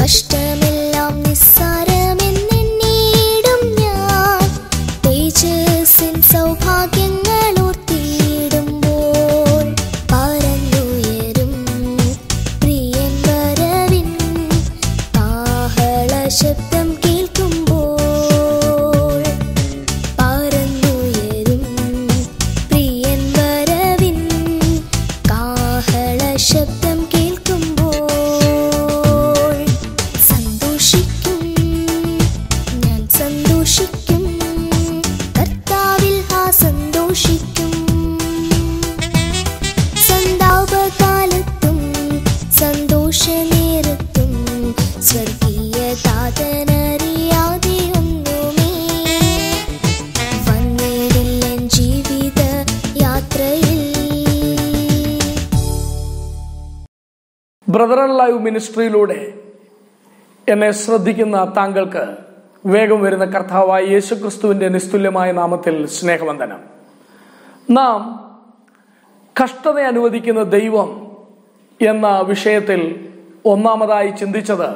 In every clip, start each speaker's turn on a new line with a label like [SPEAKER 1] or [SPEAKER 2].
[SPEAKER 1] കഷ്ടമെല്ലാം നിസ്സാരമെന്നെണ്ണീടും ഞാൻ തേജസ്സിൻ സൗഭാഗ്യങ്ങൾ ഓർത്തിയിടുമ്പോൾ പറന്നുയരും പ്രിയൻ വരവിൻ കാഹള ശബ്ദം കേൾക്കുമ്പോൾ പറന്നുയരും പ്രിയൻ വരവിൻ കാഹള ശബ്ദം കേൾക്കുമ്പോൾ സന്തോഷിക്കും ഞാൻ സന്തോഷിക്കും കർത്താവിൽ ആ സന്തോഷിക്കും സന്താപകാലത്തും സന്തോഷനേരത്തും സ്വർഗീയ താതനറിയാതെ ഒന്നുമേ വന്നിടില്ലൻ ജീവിത യാത്രയിൽ
[SPEAKER 2] ബ്രദർ ആൻഡ് ലൈവ് മിനിസ്ട്രിയിലൂടെ എന്നെ ശ്രദ്ധിക്കുന്ന താങ്കൾക്ക് വേഗം വരുന്ന കർത്താവായ യേശുക്രിസ്തുവിന്റെ നിസ്തുല്യമായ നാമത്തിൽ സ്നേഹവന്ദനം നാം കഷ്ടത അനുവദിക്കുന്ന ദൈവം എന്ന വിഷയത്തിൽ ഒന്നാമതായി ചിന്തിച്ചത്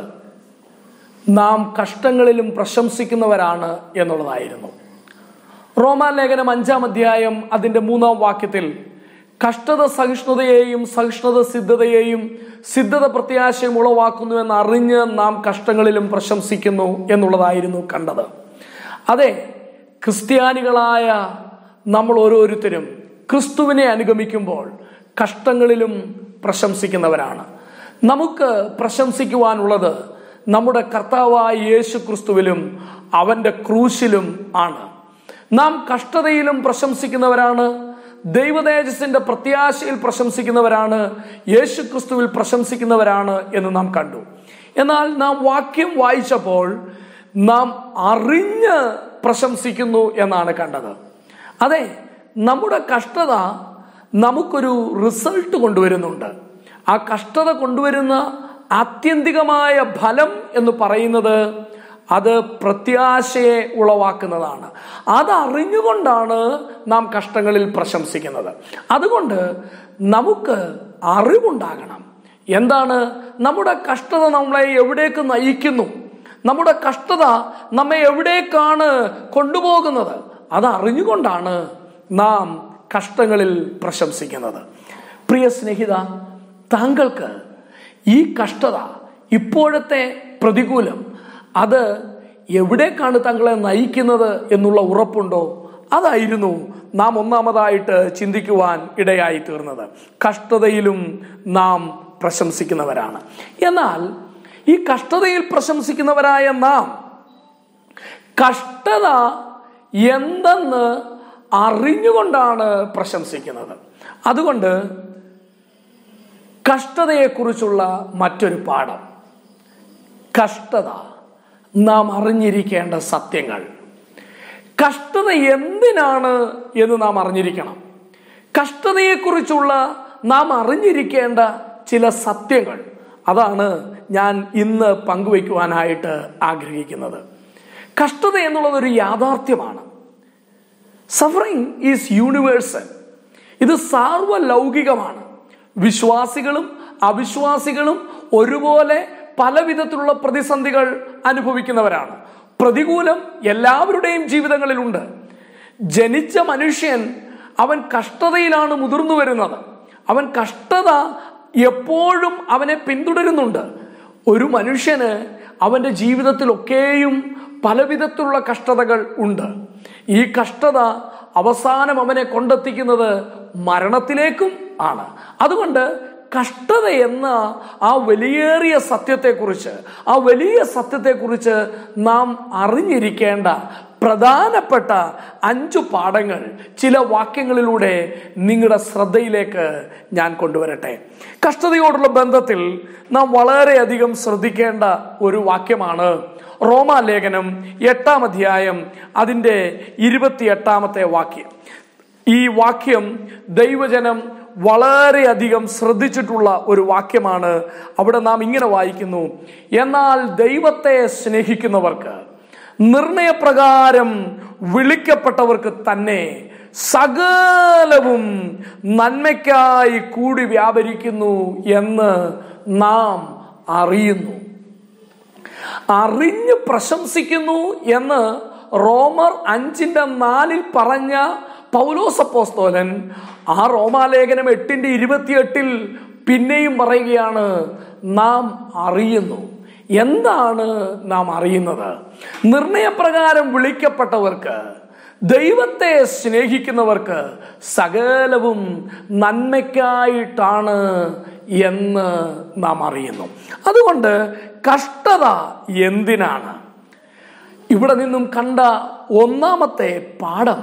[SPEAKER 2] നാം കഷ്ടങ്ങളിലും പ്രശംസിക്കുന്നവരാണ് എന്നുള്ളതായിരുന്നു റോമാലേഖനം അഞ്ചാം അധ്യായം അതിന്റെ മൂന്നാം വാക്യത്തിൽ കഷ്ടത സഹിഷ്ണുതയെയും സഹിഷ്ണുത സിദ്ധതയെയും സിദ്ധത പ്രത്യാശയും ഉളവാക്കുന്നു എന്ന് അറിഞ്ഞ് നാം കഷ്ടങ്ങളിലും പ്രശംസിക്കുന്നു എന്നുള്ളതായിരുന്നു കണ്ടത് അതെ ക്രിസ്ത്യാനികളായ നമ്മൾ ഓരോരുത്തരും ക്രിസ്തുവിനെ അനുഗമിക്കുമ്പോൾ കഷ്ടങ്ങളിലും പ്രശംസിക്കുന്നവരാണ് നമുക്ക് പ്രശംസിക്കുവാനുള്ളത് നമ്മുടെ കർത്താവായ യേശു ക്രിസ്തുവിലും അവന്റെ ക്രൂശിലും ആണ് നാം കഷ്ടതയിലും പ്രശംസിക്കുന്നവരാണ് ദൈവതേജസിന്റെ പ്രത്യാശയിൽ പ്രശംസിക്കുന്നവരാണ് യേശു ക്രിസ്തുവിൽ പ്രശംസിക്കുന്നവരാണ് എന്ന് നാം കണ്ടു എന്നാൽ നാം വാക്യം വായിച്ചപ്പോൾ നാം അറിഞ്ഞ് പ്രശംസിക്കുന്നു എന്നാണ് കണ്ടത് അതെ നമ്മുടെ കഷ്ടത നമുക്കൊരു റിസൾട്ട് കൊണ്ടുവരുന്നുണ്ട് ആ കഷ്ടത കൊണ്ടുവരുന്ന ആത്യന്തികമായ ഫലം എന്ന് പറയുന്നത് അത് പ്രത്യാശയെ ഉളവാക്കുന്നതാണ് അത് അറിഞ്ഞുകൊണ്ടാണ് നാം കഷ്ടങ്ങളിൽ പ്രശംസിക്കുന്നത് അതുകൊണ്ട് നമുക്ക് അറിവുണ്ടാകണം എന്താണ് നമ്മുടെ കഷ്ടത നമ്മളെ എവിടേക്ക് നയിക്കുന്നു നമ്മുടെ കഷ്ടത നമ്മെ എവിടേക്കാണ് കൊണ്ടുപോകുന്നത് അത് അറിഞ്ഞുകൊണ്ടാണ് നാം കഷ്ടങ്ങളിൽ പ്രശംസിക്കുന്നത് പ്രിയ സ്നേഹിത താങ്കൾക്ക് ഈ കഷ്ടത ഇപ്പോഴത്തെ പ്രതികൂലം അത് എവിടേക്കാണ് താങ്കളെ നയിക്കുന്നത് എന്നുള്ള ഉറപ്പുണ്ടോ അതായിരുന്നു നാം ഒന്നാമതായിട്ട് ചിന്തിക്കുവാൻ ഇടയായി തീർന്നത് കഷ്ടതയിലും നാം പ്രശംസിക്കുന്നവരാണ് എന്നാൽ ഈ കഷ്ടതയിൽ പ്രശംസിക്കുന്നവരായ നാം കഷ്ടത എന്തെന്ന് അറിഞ്ഞുകൊണ്ടാണ് പ്രശംസിക്കുന്നത് അതുകൊണ്ട് കഷ്ടതയെക്കുറിച്ചുള്ള മറ്റൊരു പാഠം കഷ്ടത നാം അറിഞ്ഞിരിക്കേണ്ട സത്യങ്ങൾ കഷ്ടത എന്തിനാണ് എന്ന് നാം അറിഞ്ഞിരിക്കണം കഷ്ടതയെക്കുറിച്ചുള്ള നാം അറിഞ്ഞിരിക്കേണ്ട ചില സത്യങ്ങൾ അതാണ് ഞാൻ ഇന്ന് പങ്കുവയ്ക്കുവാനായിട്ട് ആഗ്രഹിക്കുന്നത് കഷ്ടത എന്നുള്ളത് ഒരു യാഥാർത്ഥ്യമാണ് സഫറിങ് ഈസ് യൂണിവേഴ്സൽ ഇത് സാർവലൗകികമാണ് വിശ്വാസികളും അവിശ്വാസികളും ഒരുപോലെ പല വിധത്തിലുള്ള പ്രതിസന്ധികൾ അനുഭവിക്കുന്നവരാണ് പ്രതികൂലം എല്ലാവരുടെയും ജീവിതങ്ങളിലുണ്ട് ജനിച്ച മനുഷ്യൻ അവൻ കഷ്ടതയിലാണ് മുതിർന്നു വരുന്നത് അവൻ കഷ്ടത എപ്പോഴും അവനെ പിന്തുടരുന്നുണ്ട് ഒരു മനുഷ്യന് അവന്റെ ജീവിതത്തിലൊക്കെയും പലവിധത്തിലുള്ള കഷ്ടതകൾ ഉണ്ട് ഈ കഷ്ടത അവസാനം അവനെ കൊണ്ടെത്തിക്കുന്നത് മരണത്തിലേക്കും ആണ് അതുകൊണ്ട് കഷ്ടത എന്ന ആ വലിയേറിയ സത്യത്തെക്കുറിച്ച് ആ വലിയ സത്യത്തെക്കുറിച്ച് നാം അറിഞ്ഞിരിക്കേണ്ട പ്രധാനപ്പെട്ട അഞ്ചു പാഠങ്ങൾ ചില വാക്യങ്ങളിലൂടെ നിങ്ങളുടെ ശ്രദ്ധയിലേക്ക് ഞാൻ കൊണ്ടുവരട്ടെ കഷ്ടതയോടുള്ള ബന്ധത്തിൽ നാം വളരെയധികം ശ്രദ്ധിക്കേണ്ട ഒരു വാക്യമാണ് റോമാലേഖനം എട്ടാം അധ്യായം അതിൻ്റെ ഇരുപത്തിയെട്ടാമത്തെ വാക്യം ഈ വാക്യം ദൈവജനം വളരെയധികം ശ്രദ്ധിച്ചിട്ടുള്ള ഒരു വാക്യമാണ് അവിടെ നാം ഇങ്ങനെ വായിക്കുന്നു എന്നാൽ ദൈവത്തെ സ്നേഹിക്കുന്നവർക്ക് നിർണയപ്രകാരം വിളിക്കപ്പെട്ടവർക്ക് തന്നെ സകലവും നന്മയ്ക്കായി കൂടി വ്യാപരിക്കുന്നു എന്ന് നാം അറിയുന്നു അറിഞ്ഞ് പ്രശംസിക്കുന്നു എന്ന് റോമർ അഞ്ചിന്റെ നാലിൽ പറഞ്ഞ പൗലോസപ്പോസ്തോലൻ ആ റോമാലേഖനം എട്ടിന്റെ ഇരുപത്തിയെട്ടിൽ പിന്നെയും പറയുകയാണ് നാം അറിയുന്നു എന്താണ് നാം അറിയുന്നത് നിർണയപ്രകാരം വിളിക്കപ്പെട്ടവർക്ക് ദൈവത്തെ സ്നേഹിക്കുന്നവർക്ക് സകലവും നന്മയ്ക്കായിട്ടാണ് എന്ന് നാം അറിയുന്നു അതുകൊണ്ട് കഷ്ടത എന്തിനാണ് ഇവിടെ നിന്നും കണ്ട ഒന്നാമത്തെ പാഠം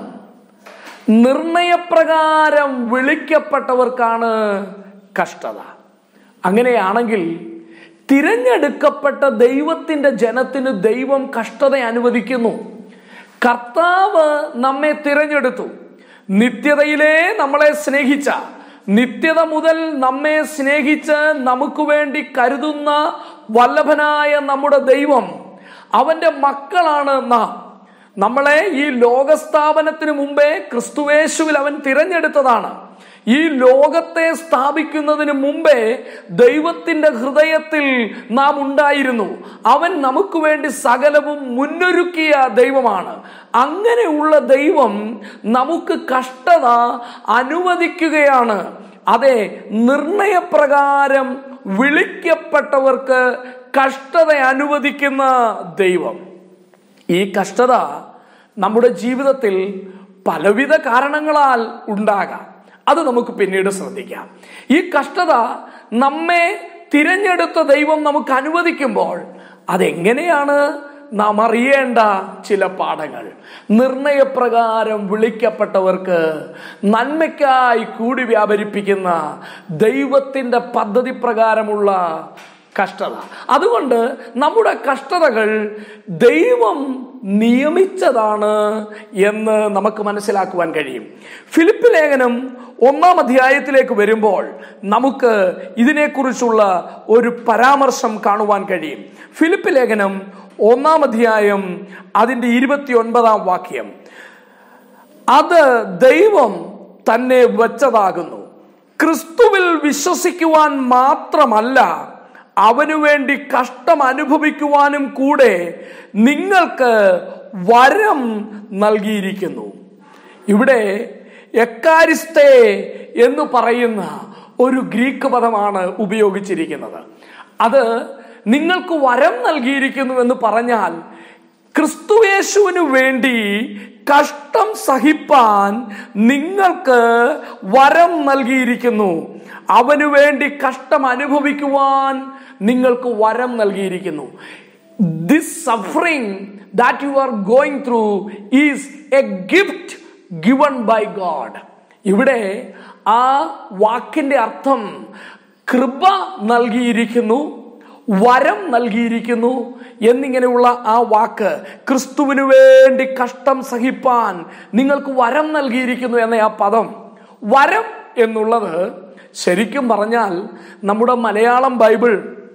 [SPEAKER 2] നിർണയപ്രകാരം വിളിക്കപ്പെട്ടവർക്കാണ് കഷ്ടത അങ്ങനെയാണെങ്കിൽ തിരഞ്ഞെടുക്കപ്പെട്ട ദൈവത്തിന്റെ ജനത്തിന് ദൈവം കഷ്ടത അനുവദിക്കുന്നു കർത്താവ് നമ്മെ തിരഞ്ഞെടുത്തു നിത്യതയിലെ നമ്മളെ സ്നേഹിച്ച നിത്യത മുതൽ നമ്മെ സ്നേഹിച്ച് നമുക്ക് വേണ്ടി കരുതുന്ന വല്ലഭനായ നമ്മുടെ ദൈവം അവന്റെ മക്കളാണ് നാം നമ്മളെ ഈ ലോകസ്ഥാപനത്തിന് മുമ്പേ ക്രിസ്തുവേശുവിൽ അവൻ തിരഞ്ഞെടുത്തതാണ് ഈ ലോകത്തെ സ്ഥാപിക്കുന്നതിന് മുമ്പേ ദൈവത്തിന്റെ ഹൃദയത്തിൽ നാം ഉണ്ടായിരുന്നു അവൻ നമുക്ക് വേണ്ടി സകലവും മുന്നൊരുക്കിയ ദൈവമാണ് അങ്ങനെയുള്ള ദൈവം നമുക്ക് കഷ്ടത അനുവദിക്കുകയാണ് അതെ നിർണയപ്രകാരം വിളിക്കപ്പെട്ടവർക്ക് കഷ്ടത അനുവദിക്കുന്ന ദൈവം ഈ കഷ്ടത നമ്മുടെ ജീവിതത്തിൽ പലവിധ കാരണങ്ങളാൽ ഉണ്ടാകാം അത് നമുക്ക് പിന്നീട് ശ്രദ്ധിക്കാം ഈ കഷ്ടത നമ്മെ തിരഞ്ഞെടുത്ത ദൈവം നമുക്ക് അനുവദിക്കുമ്പോൾ അതെങ്ങനെയാണ് നാം അറിയേണ്ട ചില പാഠങ്ങൾ നിർണയപ്രകാരം വിളിക്കപ്പെട്ടവർക്ക് നന്മയ്ക്കായി കൂടി വ്യാപരിപ്പിക്കുന്ന ദൈവത്തിന്റെ പദ്ധതി പ്രകാരമുള്ള കഷ്ടത അതുകൊണ്ട് നമ്മുടെ കഷ്ടതകൾ ദൈവം നിയമിച്ചതാണ് എന്ന് നമുക്ക് മനസ്സിലാക്കുവാൻ കഴിയും ഫിലിപ്പ് ലേഖനം ഒന്നാം അധ്യായത്തിലേക്ക് വരുമ്പോൾ നമുക്ക് ഇതിനെക്കുറിച്ചുള്ള ഒരു പരാമർശം കാണുവാൻ കഴിയും ഫിലിപ്പ് ലേഖനം ഒന്നാം അധ്യായം അതിന്റെ ഇരുപത്തി ഒൻപതാം വാക്യം അത് ദൈവം തന്നെ വെച്ചതാകുന്നു ക്രിസ്തുവിൽ വിശ്വസിക്കുവാൻ മാത്രമല്ല അവനു വേണ്ടി കഷ്ടം അനുഭവിക്കുവാനും കൂടെ നിങ്ങൾക്ക് വരം നൽകിയിരിക്കുന്നു ഇവിടെ എക്കാരിസ്തേ എന്ന് പറയുന്ന ഒരു ഗ്രീക്ക് പദമാണ് ഉപയോഗിച്ചിരിക്കുന്നത് അത് നിങ്ങൾക്ക് വരം നൽകിയിരിക്കുന്നു എന്ന് പറഞ്ഞാൽ ക്രിസ്തുവേശുവിനു വേണ്ടി കഷ്ടം സഹിപ്പാൻ നിങ്ങൾക്ക് വരം നൽകിയിരിക്കുന്നു അവനു വേണ്ടി കഷ്ടം അനുഭവിക്കുവാൻ നിങ്ങൾക്ക് വരം നൽകിയിരിക്കുന്നു this suffering that you are going through is a gift given by God ഇവിടെ ആ വാക്കിന്റെ അർത്ഥം കൃപ നൽകിയിരിക്കുന്നു വരം നൽകിയിരിക്കുന്നു എന്നിങ്ങനെയുള്ള ആ വാക്ക് ക്രിസ്തുവിനു വേണ്ടി കഷ്ടം സഹിപ്പാൻ നിങ്ങൾക്ക് വരം നൽകിയിരിക്കുന്നു എന്ന ആ പദം വരം എന്നുള്ളത് ശരിക്കും പറഞ്ഞാൽ നമ്മുടെ മലയാളം ബൈബിൾ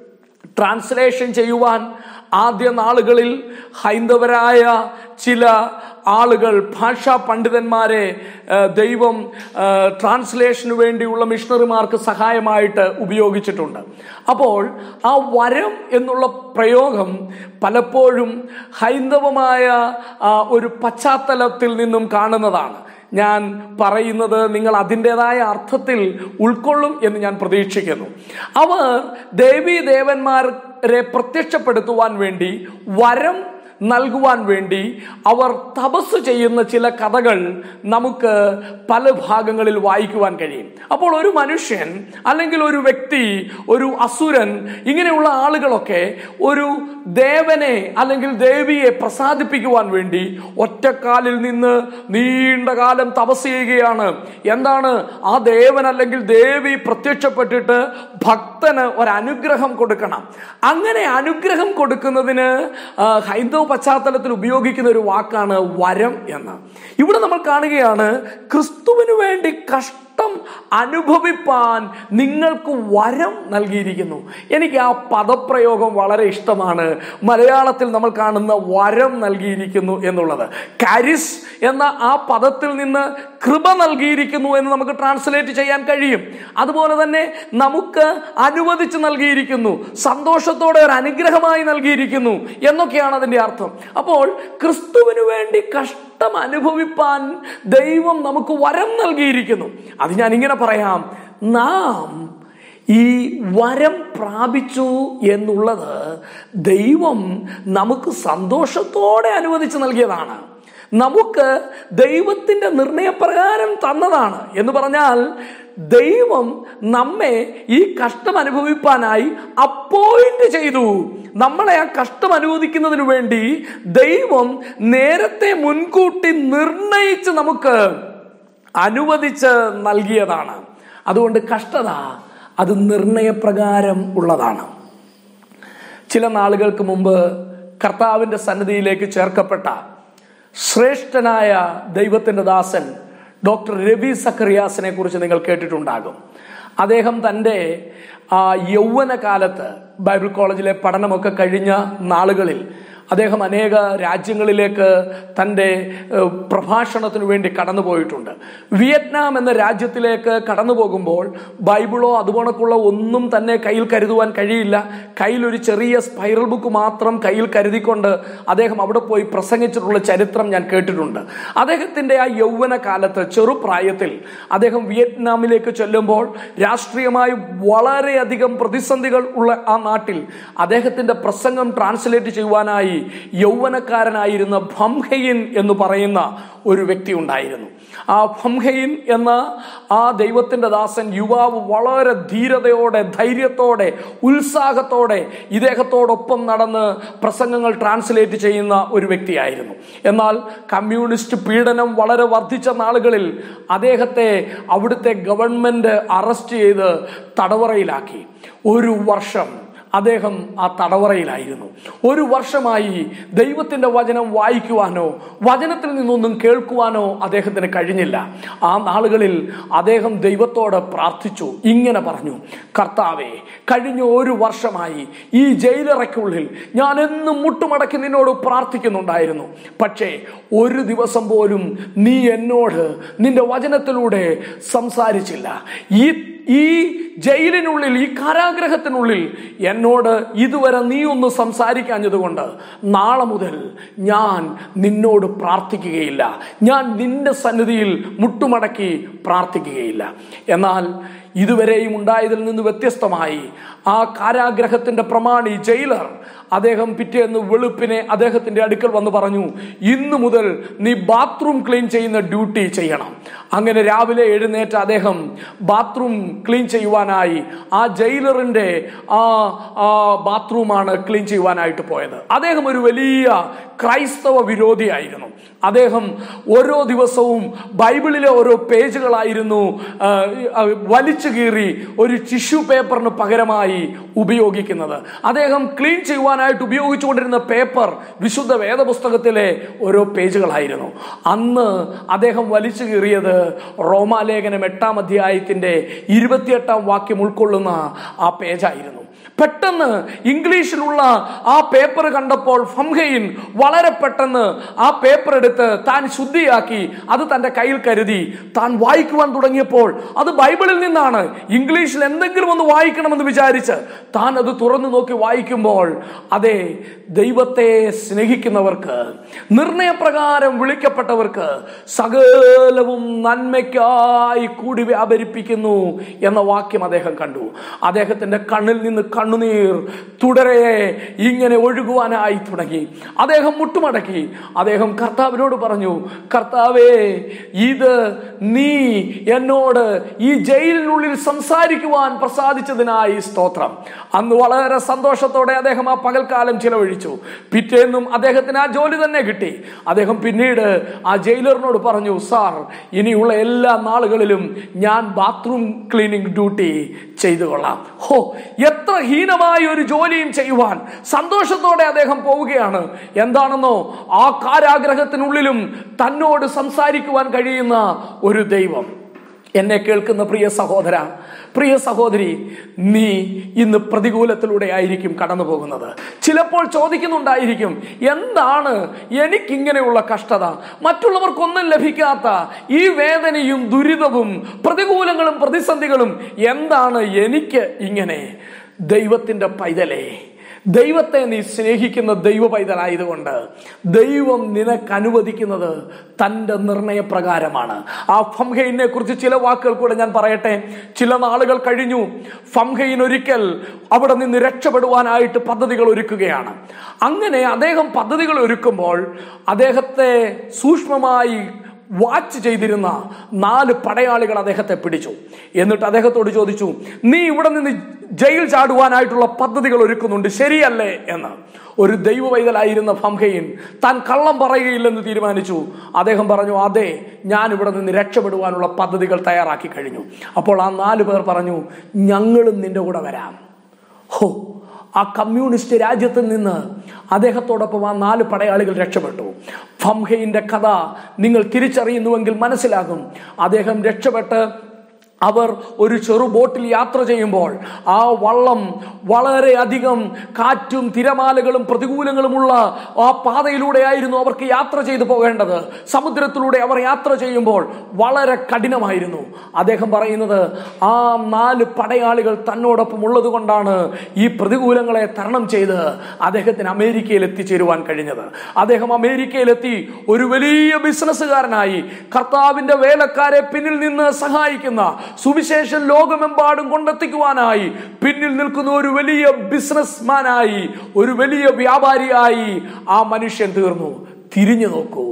[SPEAKER 2] ട്രാൻസ്ലേഷൻ ചെയ്യുവാൻ ആദ്യ നാളുകളിൽ ഹൈന്ദവരായ ചില ആളുകൾ ഭാഷാ പണ്ഡിതന്മാരെ ഏഹ്, ദൈവം ഏഹ്, ട്രാൻസ്ലേഷന് വേണ്ടിയുള്ള മിഷണറിമാർക്ക് സഹായമായിട്ട് ഉപയോഗിച്ചിട്ടുണ്ട് അപ്പോൾ ആ വരം എന്നുള്ള പ്രയോഗം പലപ്പോഴും ഹൈന്ദവമായ ആ, ഒരു പശ്ചാത്തലത്തിൽ നിന്നും കാണുന്നതാണ് ഞാൻ പറയുന്നത് നിങ്ങൾ അതിൻ്റെതായ അർത്ഥത്തിൽ ഉൾക്കൊള്ളും എന്ന് ഞാൻ പ്രതീക്ഷിക്കുന്നു അവർ ദേവീ ദേവന്മാരെ പ്രത്യക്ഷപ്പെടുത്തുവാൻ വേണ്ടി വരം നൽകുവാൻ വേണ്ടി അവർ തപസ് ചെയ്യുന്ന ചില കഥകൾ നമുക്ക് പല ഭാഗങ്ങളിൽ വായിക്കുവാൻ കഴിയും അപ്പോൾ ഒരു മനുഷ്യൻ അല്ലെങ്കിൽ ഒരു വ്യക്തി ഒരു അസുരൻ ഇങ്ങനെയുള്ള ആളുകളൊക്കെ ഒരു ദേവനെ അല്ലെങ്കിൽ ദേവിയെ പ്രസാദിപ്പിക്കുവാൻ വേണ്ടി ഒറ്റക്കാലിൽ നിന്ന് നീണ്ട കാലം തപസ് ചെയ്യുകയാണ് എന്താണ് ആ ദേവൻ അല്ലെങ്കിൽ ദേവി പ്രത്യക്ഷപ്പെട്ടിട്ട് ഭക്തന് ഒരു അനുഗ്രഹം കൊടുക്കണം അങ്ങനെ അനുഗ്രഹം കൊടുക്കുന്നതിന് ആ, ഹൈന്ദവ പശ്ചാത്തലത്തിൽ ഉപയോഗിക്കുന്ന ഒരു വാക്കാണ് വരം എന്ന് ഇവിടെ നമ്മൾ കാണുകയാണ് ക്രിസ്തുവിന് വേണ്ടി കഷ്ടം കഷ്ടം അനുഭവിപ്പാൻ നിങ്ങൾക്ക് വരം നൽകിയിരിക്കുന്നു എനിക്ക് ആ പദപ്രയോഗം വളരെ ഇഷ്ടമാണ് മലയാളത്തിൽ നമ്മൾ കാണുന്ന വരം നൽകിയിരിക്കുന്നു എന്നുള്ളത് കാരിസ് എന്ന ആ പദത്തിൽ നിന്ന് കൃപ നൽകിയിരിക്കുന്നു എന്ന് നമുക്ക് ട്രാൻസ്ലേറ്റ് ചെയ്യാൻ കഴിയും അതുപോലെ തന്നെ നമുക്ക് അനുവദിച്ച് നൽകിയിരിക്കുന്നു സന്തോഷത്തോടെ ഒരു അനുഗ്രഹമായി നൽകിയിരിക്കുന്നു എന്നൊക്കെയാണ് അതിന്റെ അർത്ഥം അപ്പോൾ ക്രിസ്തുവിന് വേണ്ടി കഷ്ടം അനുഭവിപ്പാൻ ദൈവം നമുക്ക് വരം നൽകിയിരിക്കുന്നു അത് ഞാൻ ഇങ്ങനെ പറയാം നാം ഈ വരം പ്രാപിച്ചു എന്നുള്ളത് ദൈവം നമുക്ക് സന്തോഷത്തോടെ അനുവദിച്ച് നൽകിയതാണ് നമുക്ക് ദൈവത്തിന്റെ നിർണയപ്രകാരം തന്നതാണ് എന്ന് പറഞ്ഞാൽ ദൈവം നമ്മെ ഈ കഷ്ടം അനുഭവിപ്പാനായി അപ്പോയിന്റ് ചെയ്തു നമ്മളെ ആ കഷ്ടം അനുവദിക്കുന്നതിന് വേണ്ടി ദൈവം നേരത്തെ മുൻകൂട്ടി നിർണയിച്ച് നമുക്ക് അനുവദിച്ച് നൽകിയതാണ് അതുകൊണ്ട് കഷ്ടത അത് നിർണയപ്രകാരം ഉള്ളതാണ് ചില നാളുകൾക്ക് മുമ്പ് കർത്താവിന്റെ സന്നിധിയിലേക്ക് ചേർക്കപ്പെട്ട ശ്രേഷ്ഠനായ ദൈവത്തിന്റെ ദാസൻ ഡോക്ടർ രവി സക്കറിയാസിനെ കുറിച്ച് നിങ്ങൾ കേട്ടിട്ടുണ്ടാകും അദ്ദേഹം തൻ്റെ ആ യൗവന കാലത്ത് ബൈബിൾ കോളേജിലെ പഠനമൊക്കെ കഴിഞ്ഞ നാളുകളിൽ അദ്ദേഹം അനേക രാജ്യങ്ങളിലേക്ക് തൻ്റെ ഏഹ്, പ്രഭാഷണത്തിനു വേണ്ടി കടന്നു പോയിട്ടുണ്ട് വിയറ്റ്നാം എന്ന രാജ്യത്തിലേക്ക് കടന്നു പോകുമ്പോൾ ബൈബിളോ അതുപോണക്കുള്ള ഒന്നും തന്നെ കയ്യിൽ കരുതുവാൻ കഴിയില്ല കയ്യിൽ ഒരു ചെറിയ സ്പൈറൽ ബുക്ക് മാത്രം കയ്യിൽ കരുതിക്കൊണ്ട് അദ്ദേഹം അവിടെ പോയി പ്രസംഗിച്ചിട്ടുള്ള ചരിത്രം ഞാൻ കേട്ടിട്ടുണ്ട് അദ്ദേഹത്തിൻ്റെ ആ യൗവന കാലത്ത് ചെറുപ്രായത്തിൽ അദ്ദേഹം വിയറ്റ്നാമിലേക്ക് ചെല്ലുമ്പോൾ രാഷ്ട്രീയമായി വളരെയധികം പ്രതിസന്ധികൾ ഉള്ള ആ നാട്ടിൽ അദ്ദേഹത്തിന്റെ പ്രസംഗം ട്രാൻസ്ലേറ്റ് ചെയ്യുവാനായി യൗവനക്കാരനായിരുന്ന ഭംഹയിൻ എന്ന് പറയുന്ന ഒരു വ്യക്തി ഉണ്ടായിരുന്നു ആ ഭംഹയിൻ എന്ന ആ ദൈവത്തിന്റെ ദാസൻ യുവാവ് വളരെ ധീരതയോടെ ധൈര്യത്തോടെ ഉത്സാഹത്തോടെ ഇദ്ദേഹത്തോടൊപ്പം നടന്ന് പ്രസംഗങ്ങൾ ട്രാൻസ്ലേറ്റ് ചെയ്യുന്ന ഒരു വ്യക്തിയായിരുന്നു എന്നാൽ കമ്മ്യൂണിസ്റ്റ് പീഡനം വളരെ വർദ്ധിച്ച നാളുകളിൽ അദ്ദേഹത്തെ അവിടുത്തെ ഗവൺമെന്റ് അറസ്റ്റ് ചെയ്ത് തടവറയിലാക്കി ഒരു വർഷം അദ്ദേഹം ആ തടവറയിലായിരുന്നു ഒരു വർഷമായി ദൈവത്തിന്റെ വചനം വായിക്കുവാനോ വചനത്തിൽ നിന്നൊന്നും കേൾക്കുവാനോ അദ്ദേഹത്തിന് കഴിഞ്ഞില്ല ആ നാളുകളിൽ അദ്ദേഹം ദൈവത്തോട് പ്രാർത്ഥിച്ചു ഇങ്ങനെ പറഞ്ഞു കർത്താവെ കഴിഞ്ഞ ഒരു വർഷമായി ഈ ജയിലറയ്ക്കുള്ളിൽ ഞാൻ എന്നും മുട്ടുമടക്കി നിന്നോട് പ്രാർത്ഥിക്കുന്നുണ്ടായിരുന്നു പക്ഷേ ഒരു ദിവസം പോലും നീ എന്നോട് നിന്റെ വചനത്തിലൂടെ സംസാരിച്ചില്ല ഈ ഈ ജയിലിനുള്ളിൽ ഈ കാരാഗ്രഹത്തിനുള്ളിൽ എന്നോട് ഇതുവരെ നീ ഒന്ന് സംസാരിക്കാഞ്ഞതുകൊണ്ട് നാളെ മുതൽ ഞാൻ നിന്നോട് പ്രാർത്ഥിക്കുകയില്ല ഞാൻ നിന്റെ സന്നിധിയിൽ മുട്ടുമടക്കി പ്രാർത്ഥിക്കുകയില്ല എന്നാൽ ഇതുവരെയും ഉണ്ടായതിൽ നിന്ന് വ്യത്യസ്തമായി ആ കാരാഗ്രഹത്തിന്റെ പ്രമാണി ജയിലർ അദ്ദേഹം പിറ്റേന്ന് വെളുപ്പിനെ അദ്ദേഹത്തിന്റെ അടുക്കൽ വന്ന് പറഞ്ഞു ഇന്നു മുതൽ നീ ബാത്റൂം ക്ലീൻ ചെയ്യുന്ന ഡ്യൂട്ടി ചെയ്യണം അങ്ങനെ രാവിലെ എഴുന്നേറ്റ് അദ്ദേഹം ബാത്റൂം ക്ലീൻ ചെയ്യുവാനായി ആ ജയിലറിന്റെ ആ ആ ബാത്റൂമാണ് ക്ലീൻ ചെയ്യുവാനായിട്ട് പോയത് അദ്ദേഹം ഒരു വലിയ ക്രൈസ്തവ വിരോധിയായിരുന്നു അദ്ദേഹം ഓരോ ദിവസവും ബൈബിളിലെ ഓരോ പേജുകളായിരുന്നു ആ, ആ, വലിച്ചു കീറി ഒരു ടിഷ്യൂ പേപ്പറിന് പകരമായി ഉപയോഗിക്കുന്നത് അദ്ദേഹം ക്ലീൻ ചെയ്യുവാനായിട്ട് ഉപയോഗിച്ചുകൊണ്ടിരുന്ന പേപ്പർ വിശുദ്ധ വേദപുസ്തകത്തിലെ ഓരോ പേജുകളായിരുന്നു അന്ന് അദ്ദേഹം വലിച്ചു കീറിയത് റോമാലേഖനം എട്ടാം അധ്യായത്തിന്റെ ഇരുപത്തിയെട്ടാം വാക്യം ഉൾക്കൊള്ളുന്ന ആ പേജായിരുന്നു പെട്ടെന്ന് ഇംഗ്ലീഷിലുള്ള ആ പേപ്പർ കണ്ടപ്പോൾ ഫംഹയിൻ വളരെ പെട്ടെന്ന് ആ പേപ്പർ എടുത്ത് താൻ ശുദ്ധിയാക്കി അത് തന്റെ കയ്യിൽ കരുതി താൻ വായിക്കുവാൻ തുടങ്ങിയപ്പോൾ അത് ബൈബിളിൽ നിന്നാണ് ഇംഗ്ലീഷിൽ എന്തെങ്കിലും ഒന്ന് വായിക്കണമെന്ന് വിചാരിച്ച് താൻ അത് തുറന്നു നോക്കി വായിക്കുമ്പോൾ അതെ ദൈവത്തെ സ്നേഹിക്കുന്നവർക്ക് നിർണയപ്രകാരം വിളിക്കപ്പെട്ടവർക്ക് സകലവും നന്മയ്ക്കായി കൂടി വ്യാപരിപ്പിക്കുന്നു എന്ന വാക്യം അദ്ദേഹം കണ്ടു അദ്ദേഹത്തിന്റെ കണ്ണിൽ നിന്ന് കണ്ണുനീർ തുടരെ ഇങ്ങനെ ഒഴുകുവാനായി തുടങ്ങി അദ്ദേഹം മുട്ടുമടക്കി അദ്ദേഹം കർത്താവിനോട് പറഞ്ഞു കർത്താവേ ഇത് നീ എന്നോട് ഈ ജയിലിനുള്ളിൽ സംസാരിക്കുവാൻ പ്രസാദിച്ചതിനായി സ്തോത്രം അന്ന് വളരെ സന്തോഷത്തോടെ അദ്ദേഹം ആ പകൽക്കാലം ചിലവഴിച്ചു പിറ്റേന്നും അദ്ദേഹത്തിന് ആ ജോലി തന്നെ കിട്ടി അദ്ദേഹം പിന്നീട് ആ ജയിലറിനോട് പറഞ്ഞു സാർ ഇനിയുള്ള എല്ലാ നാളുകളിലും ഞാൻ ബാത്റൂം ക്ലീനിങ് ഡ്യൂട്ടി ചെയ്തു കൊള്ളാം ഹോ എത്ര ഹീനമായ ഒരു ജോലിയും ചെയ്യുവാൻ സന്തോഷത്തോടെ അദ്ദേഹം പോവുകയാണ് എന്താണെന്നോ ആ കാരാഗ്രഹത്തിനുള്ളിലും തന്നോട് സംസാരിക്കുവാൻ കഴിയുന്ന ഒരു ദൈവം എന്നെ കേൾക്കുന്ന പ്രിയ സഹോദര പ്രിയ സഹോദരി നീ ഇന്ന് പ്രതികൂലത്തിലൂടെ ആയിരിക്കും കടന്നു പോകുന്നത് ചിലപ്പോൾ ചോദിക്കുന്നുണ്ടായിരിക്കും എന്താണ് എനിക്കിങ്ങനെയുള്ള കഷ്ടത മറ്റുള്ളവർക്കൊന്നും ലഭിക്കാത്ത ഈ വേദനയും ദുരിതവും പ്രതികൂലങ്ങളും പ്രതിസന്ധികളും എന്താണ് എനിക്ക് ഇങ്ങനെ ദൈവത്തിന്റെ പൈതലേ ദൈവത്തെ നീ സ്നേഹിക്കുന്ന ദൈവ പൈതലായതുകൊണ്ട് ദൈവം നിനക്ക് അനുവദിക്കുന്നത് തൻ്റെ നിർണയപ്രകാരമാണ് ആ ഫംഹയിനെ കുറിച്ച് ചില വാക്കുകൾ കൂടെ ഞാൻ പറയട്ടെ ചില നാളുകൾ കഴിഞ്ഞു ഫംഹയിൻ ഒരിക്കൽ അവിടെ നിന്ന് രക്ഷപ്പെടുവാനായിട്ട് പദ്ധതികൾ ഒരുക്കുകയാണ് അങ്ങനെ അദ്ദേഹം പദ്ധതികൾ ഒരുക്കുമ്പോൾ അദ്ദേഹത്തെ സൂക്ഷ്മമായി വാച്ച് ചെയ്തിരുന്ന നാല് പടയാളികൾ അദ്ദേഹത്തെ പിടിച്ചു എന്നിട്ട് അദ്ദേഹത്തോട് ചോദിച്ചു നീ ഇവിടെ നിന്ന് ജയിൽ ചാടുവാനായിട്ടുള്ള പദ്ധതികൾ ഒരുക്കുന്നുണ്ട് ശരിയല്ലേ എന്ന് ഒരു ദൈവ വൈതലായിരുന്ന ഫംഹയിൻ താൻ കള്ളം പറയുകയില്ലെന്ന് തീരുമാനിച്ചു അദ്ദേഹം പറഞ്ഞു അതെ ഞാൻ ഇവിടെ നിന്ന് രക്ഷപ്പെടുവാനുള്ള പദ്ധതികൾ തയ്യാറാക്കി കഴിഞ്ഞു അപ്പോൾ ആ നാല് പേർ പറഞ്ഞു ഞങ്ങളും നിന്റെ കൂടെ വരാം ഹോ ആ കമ്മ്യൂണിസ്റ്റ് രാജ്യത്തിൽ നിന്ന് അദ്ദേഹത്തോടൊപ്പം ആ നാല് പടയാളികൾ രക്ഷപ്പെട്ടു ഫംഹയിന്റെ കഥ നിങ്ങൾ തിരിച്ചറിയുന്നുവെങ്കിൽ മനസ്സിലാകും അദ്ദേഹം രക്ഷപ്പെട്ട് അവർ ഒരു ചെറു ബോട്ടിൽ യാത്ര ചെയ്യുമ്പോൾ ആ വള്ളം വളരെയധികം കാറ്റും തിരമാലകളും പ്രതികൂലങ്ങളുമുള്ള ആ പാതയിലൂടെയായിരുന്നു അവർക്ക് യാത്ര ചെയ്തു പോകേണ്ടത് സമുദ്രത്തിലൂടെ അവർ യാത്ര ചെയ്യുമ്പോൾ വളരെ കഠിനമായിരുന്നു അദ്ദേഹം പറയുന്നത് ആ നാല് പടയാളികൾ തന്നോടൊപ്പം ഉള്ളത് കൊണ്ടാണ് ഈ പ്രതികൂലങ്ങളെ തരണം ചെയ്ത് അദ്ദേഹത്തിന് അമേരിക്കയിൽ എത്തിച്ചേരുവാൻ കഴിഞ്ഞത് അദ്ദേഹം അമേരിക്കയിലെത്തി ഒരു വലിയ ബിസിനസ്സുകാരനായി കർത്താവിന്റെ വേലക്കാരെ പിന്നിൽ നിന്ന് സഹായിക്കുന്ന സുവിശേഷം ലോകമെമ്പാടും കൊണ്ടെത്തിക്കുവാനായി പിന്നിൽ നിൽക്കുന്ന ഒരു വലിയ ബിസിനസ്മാനായി ഒരു വലിയ വ്യാപാരിയായി ആ മനുഷ്യൻ തീർന്നു തിരിഞ്ഞു നോക്കൂ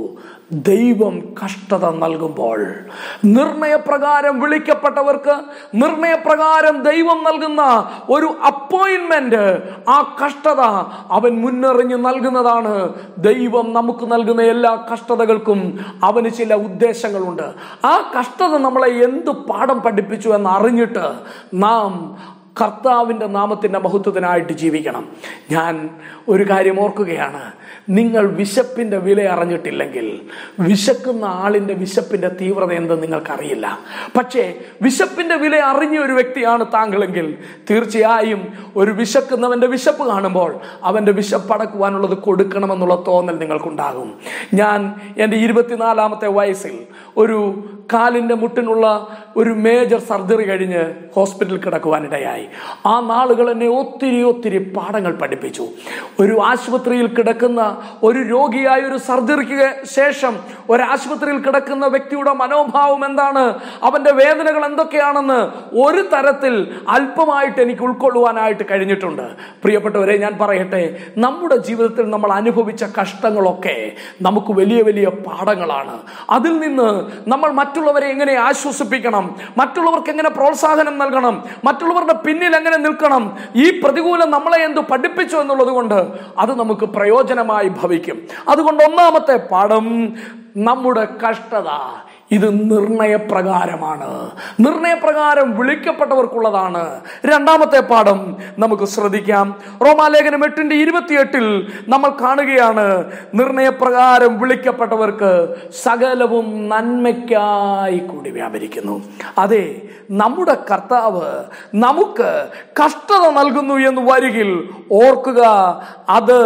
[SPEAKER 2] ദൈവം കഷ്ടത നൽകുമ്പോൾ നിർണയപ്രകാരം വിളിക്കപ്പെട്ടവർക്ക് നിർണയപ്രകാരം ദൈവം നൽകുന്ന ഒരു അപ്പോയിന്റ്മെന്റ് ആ കഷ്ടത അവൻ മുന്നറിഞ്ഞ് നൽകുന്നതാണ് ദൈവം നമുക്ക് നൽകുന്ന എല്ലാ കഷ്ടതകൾക്കും അവന് ചില ഉദ്ദേശങ്ങളുണ്ട് ആ കഷ്ടത നമ്മളെ എന്ത് പാഠം പഠിപ്പിച്ചു എന്ന് അറിഞ്ഞിട്ട് നാം കർത്താവിൻ്റെ നാമത്തിൻ്റെ മഹത്വത്തിനായിട്ട് ജീവിക്കണം ഞാൻ ഒരു കാര്യം ഓർക്കുകയാണ് നിങ്ങൾ വിശപ്പിൻ്റെ വില അറിഞ്ഞിട്ടില്ലെങ്കിൽ വിശക്കുന്ന ആളിൻ്റെ വിശപ്പിൻ്റെ തീവ്രത എന്തെന്ന് നിങ്ങൾക്കറിയില്ല പക്ഷേ വിശപ്പിൻ്റെ വില അറിഞ്ഞ ഒരു വ്യക്തിയാണ് താങ്കളെങ്കിൽ തീർച്ചയായും ഒരു വിശക്കുന്നവൻ്റെ വിശപ്പ് കാണുമ്പോൾ അവൻ്റെ വിശപ്പടക്കുവാനുള്ളത് കൊടുക്കണമെന്നുള്ള തോന്നൽ നിങ്ങൾക്കുണ്ടാകും ഞാൻ എൻ്റെ ഇരുപത്തിനാലാമത്തെ വയസ്സിൽ ഒരു കാലിൻ്റെ മുട്ടിനുള്ള ഒരു മേജർ സർജറി കഴിഞ്ഞ് ഹോസ്പിറ്റലിൽ കിടക്കുവാനിടയായി ആ നാളുകൾ എന്നെ ഒത്തിരി ഒത്തിരി പാഠങ്ങൾ പഠിപ്പിച്ചു ഒരു ആശുപത്രിയിൽ കിടക്കുന്ന ഒരു രോഗിയായ ഒരു സർജറിക്ക് ശേഷം ഒരു ആശുപത്രിയിൽ കിടക്കുന്ന വ്യക്തിയുടെ മനോഭാവം എന്താണ് അവന്റെ വേദനകൾ എന്തൊക്കെയാണെന്ന് ഒരു തരത്തിൽ അല്പമായിട്ട് എനിക്ക് ഉൾക്കൊള്ളുവാനായിട്ട് കഴിഞ്ഞിട്ടുണ്ട് പ്രിയപ്പെട്ടവരെ ഞാൻ പറയട്ടെ നമ്മുടെ ജീവിതത്തിൽ നമ്മൾ അനുഭവിച്ച കഷ്ടങ്ങളൊക്കെ നമുക്ക് വലിയ വലിയ പാഠങ്ങളാണ് അതിൽ നിന്ന് നമ്മൾ മറ്റുള്ളവരെ എങ്ങനെ ആശ്വസിപ്പിക്കണം മറ്റുള്ളവർക്ക് എങ്ങനെ പ്രോത്സാഹനം നൽകണം മറ്റുള്ളവരുടെ പിന്നിൽ എങ്ങനെ നിൽക്കണം ഈ പ്രതികൂലം നമ്മളെ എന്ത് പഠിപ്പിച്ചു എന്നുള്ളത് കൊണ്ട് അത് നമുക്ക് പ്രയോജനമായി ഭവിക്കും അതുകൊണ്ട് ഒന്നാമത്തെ പാഠം നമ്മുടെ കഷ്ടത ഇത് നിർണയപ്രകാരമാണ് നിർണയപ്രകാരം വിളിക്കപ്പെട്ടവർക്കുള്ളതാണ് രണ്ടാമത്തെ പാഠം നമുക്ക് ശ്രദ്ധിക്കാം റോമാലേഖനം എട്ടിന്റെ ഇരുപത്തിയെട്ടിൽ നമ്മൾ കാണുകയാണ് നിർണയപ്രകാരം വിളിക്കപ്പെട്ടവർക്ക് സകലവും നന്മയ്ക്കായി കൂടി വ്യാപരിക്കുന്നു അതെ നമ്മുടെ കർത്താവ് നമുക്ക് കഷ്ടത നൽകുന്നു എന്ന് വരികിൽ ഓർക്കുക അത്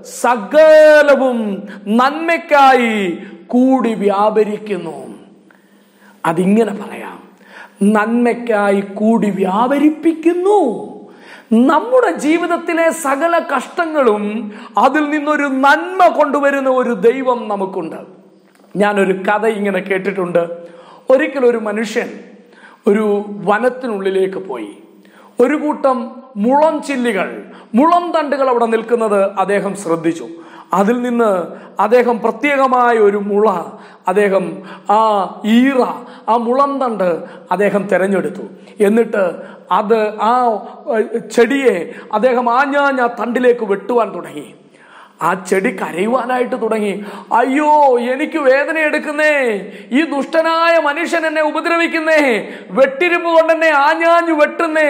[SPEAKER 2] സകലവും നന്മയ്ക്കായി കൂടി വ്യാപരിക്കുന്നു അതിങ്ങനെ പറയാം നന്മയ്ക്കായി കൂടി വ്യാപരിപ്പിക്കുന്നു നമ്മുടെ ജീവിതത്തിലെ സകല കഷ്ടങ്ങളും അതിൽ നിന്നൊരു നന്മ കൊണ്ടുവരുന്ന ഒരു ദൈവം നമുക്കുണ്ട് ഞാനൊരു കഥ ഇങ്ങനെ കേട്ടിട്ടുണ്ട് ഒരിക്കൽ ഒരു മനുഷ്യൻ ഒരു വനത്തിനുള്ളിലേക്ക് പോയി ഒരു കൂട്ടം മുളം ചില്ലികൾ മുളം തണ്ടുകൾ അവിടെ നിൽക്കുന്നത് അദ്ദേഹം ശ്രദ്ധിച്ചു അതിൽ നിന്ന് അദ്ദേഹം പ്രത്യേകമായ ഒരു മുള അദ്ദേഹം ആ ഈറ ആ മുളം തണ്ട് അദ്ദേഹം തിരഞ്ഞെടുത്തു എന്നിട്ട് അത് ആ ഏഹ്, ചെടിയെ അദ്ദേഹം ആഞ്ഞാഞ്ഞ തണ്ടിലേക്ക് വെട്ടുവാൻ തുടങ്ങി ആ ചെടി കരയുവാനായിട്ട് തുടങ്ങി അയ്യോ എനിക്ക് വേദന എടുക്കുന്നേ ഈ ദുഷ്ടനായ മനുഷ്യൻ എന്നെ ഉപദ്രവിക്കുന്നേ വെട്ടിരുമ്പ് കൊണ്ട് എന്നെ ആഞ്ഞാഞ്ഞു വെട്ടുന്നേ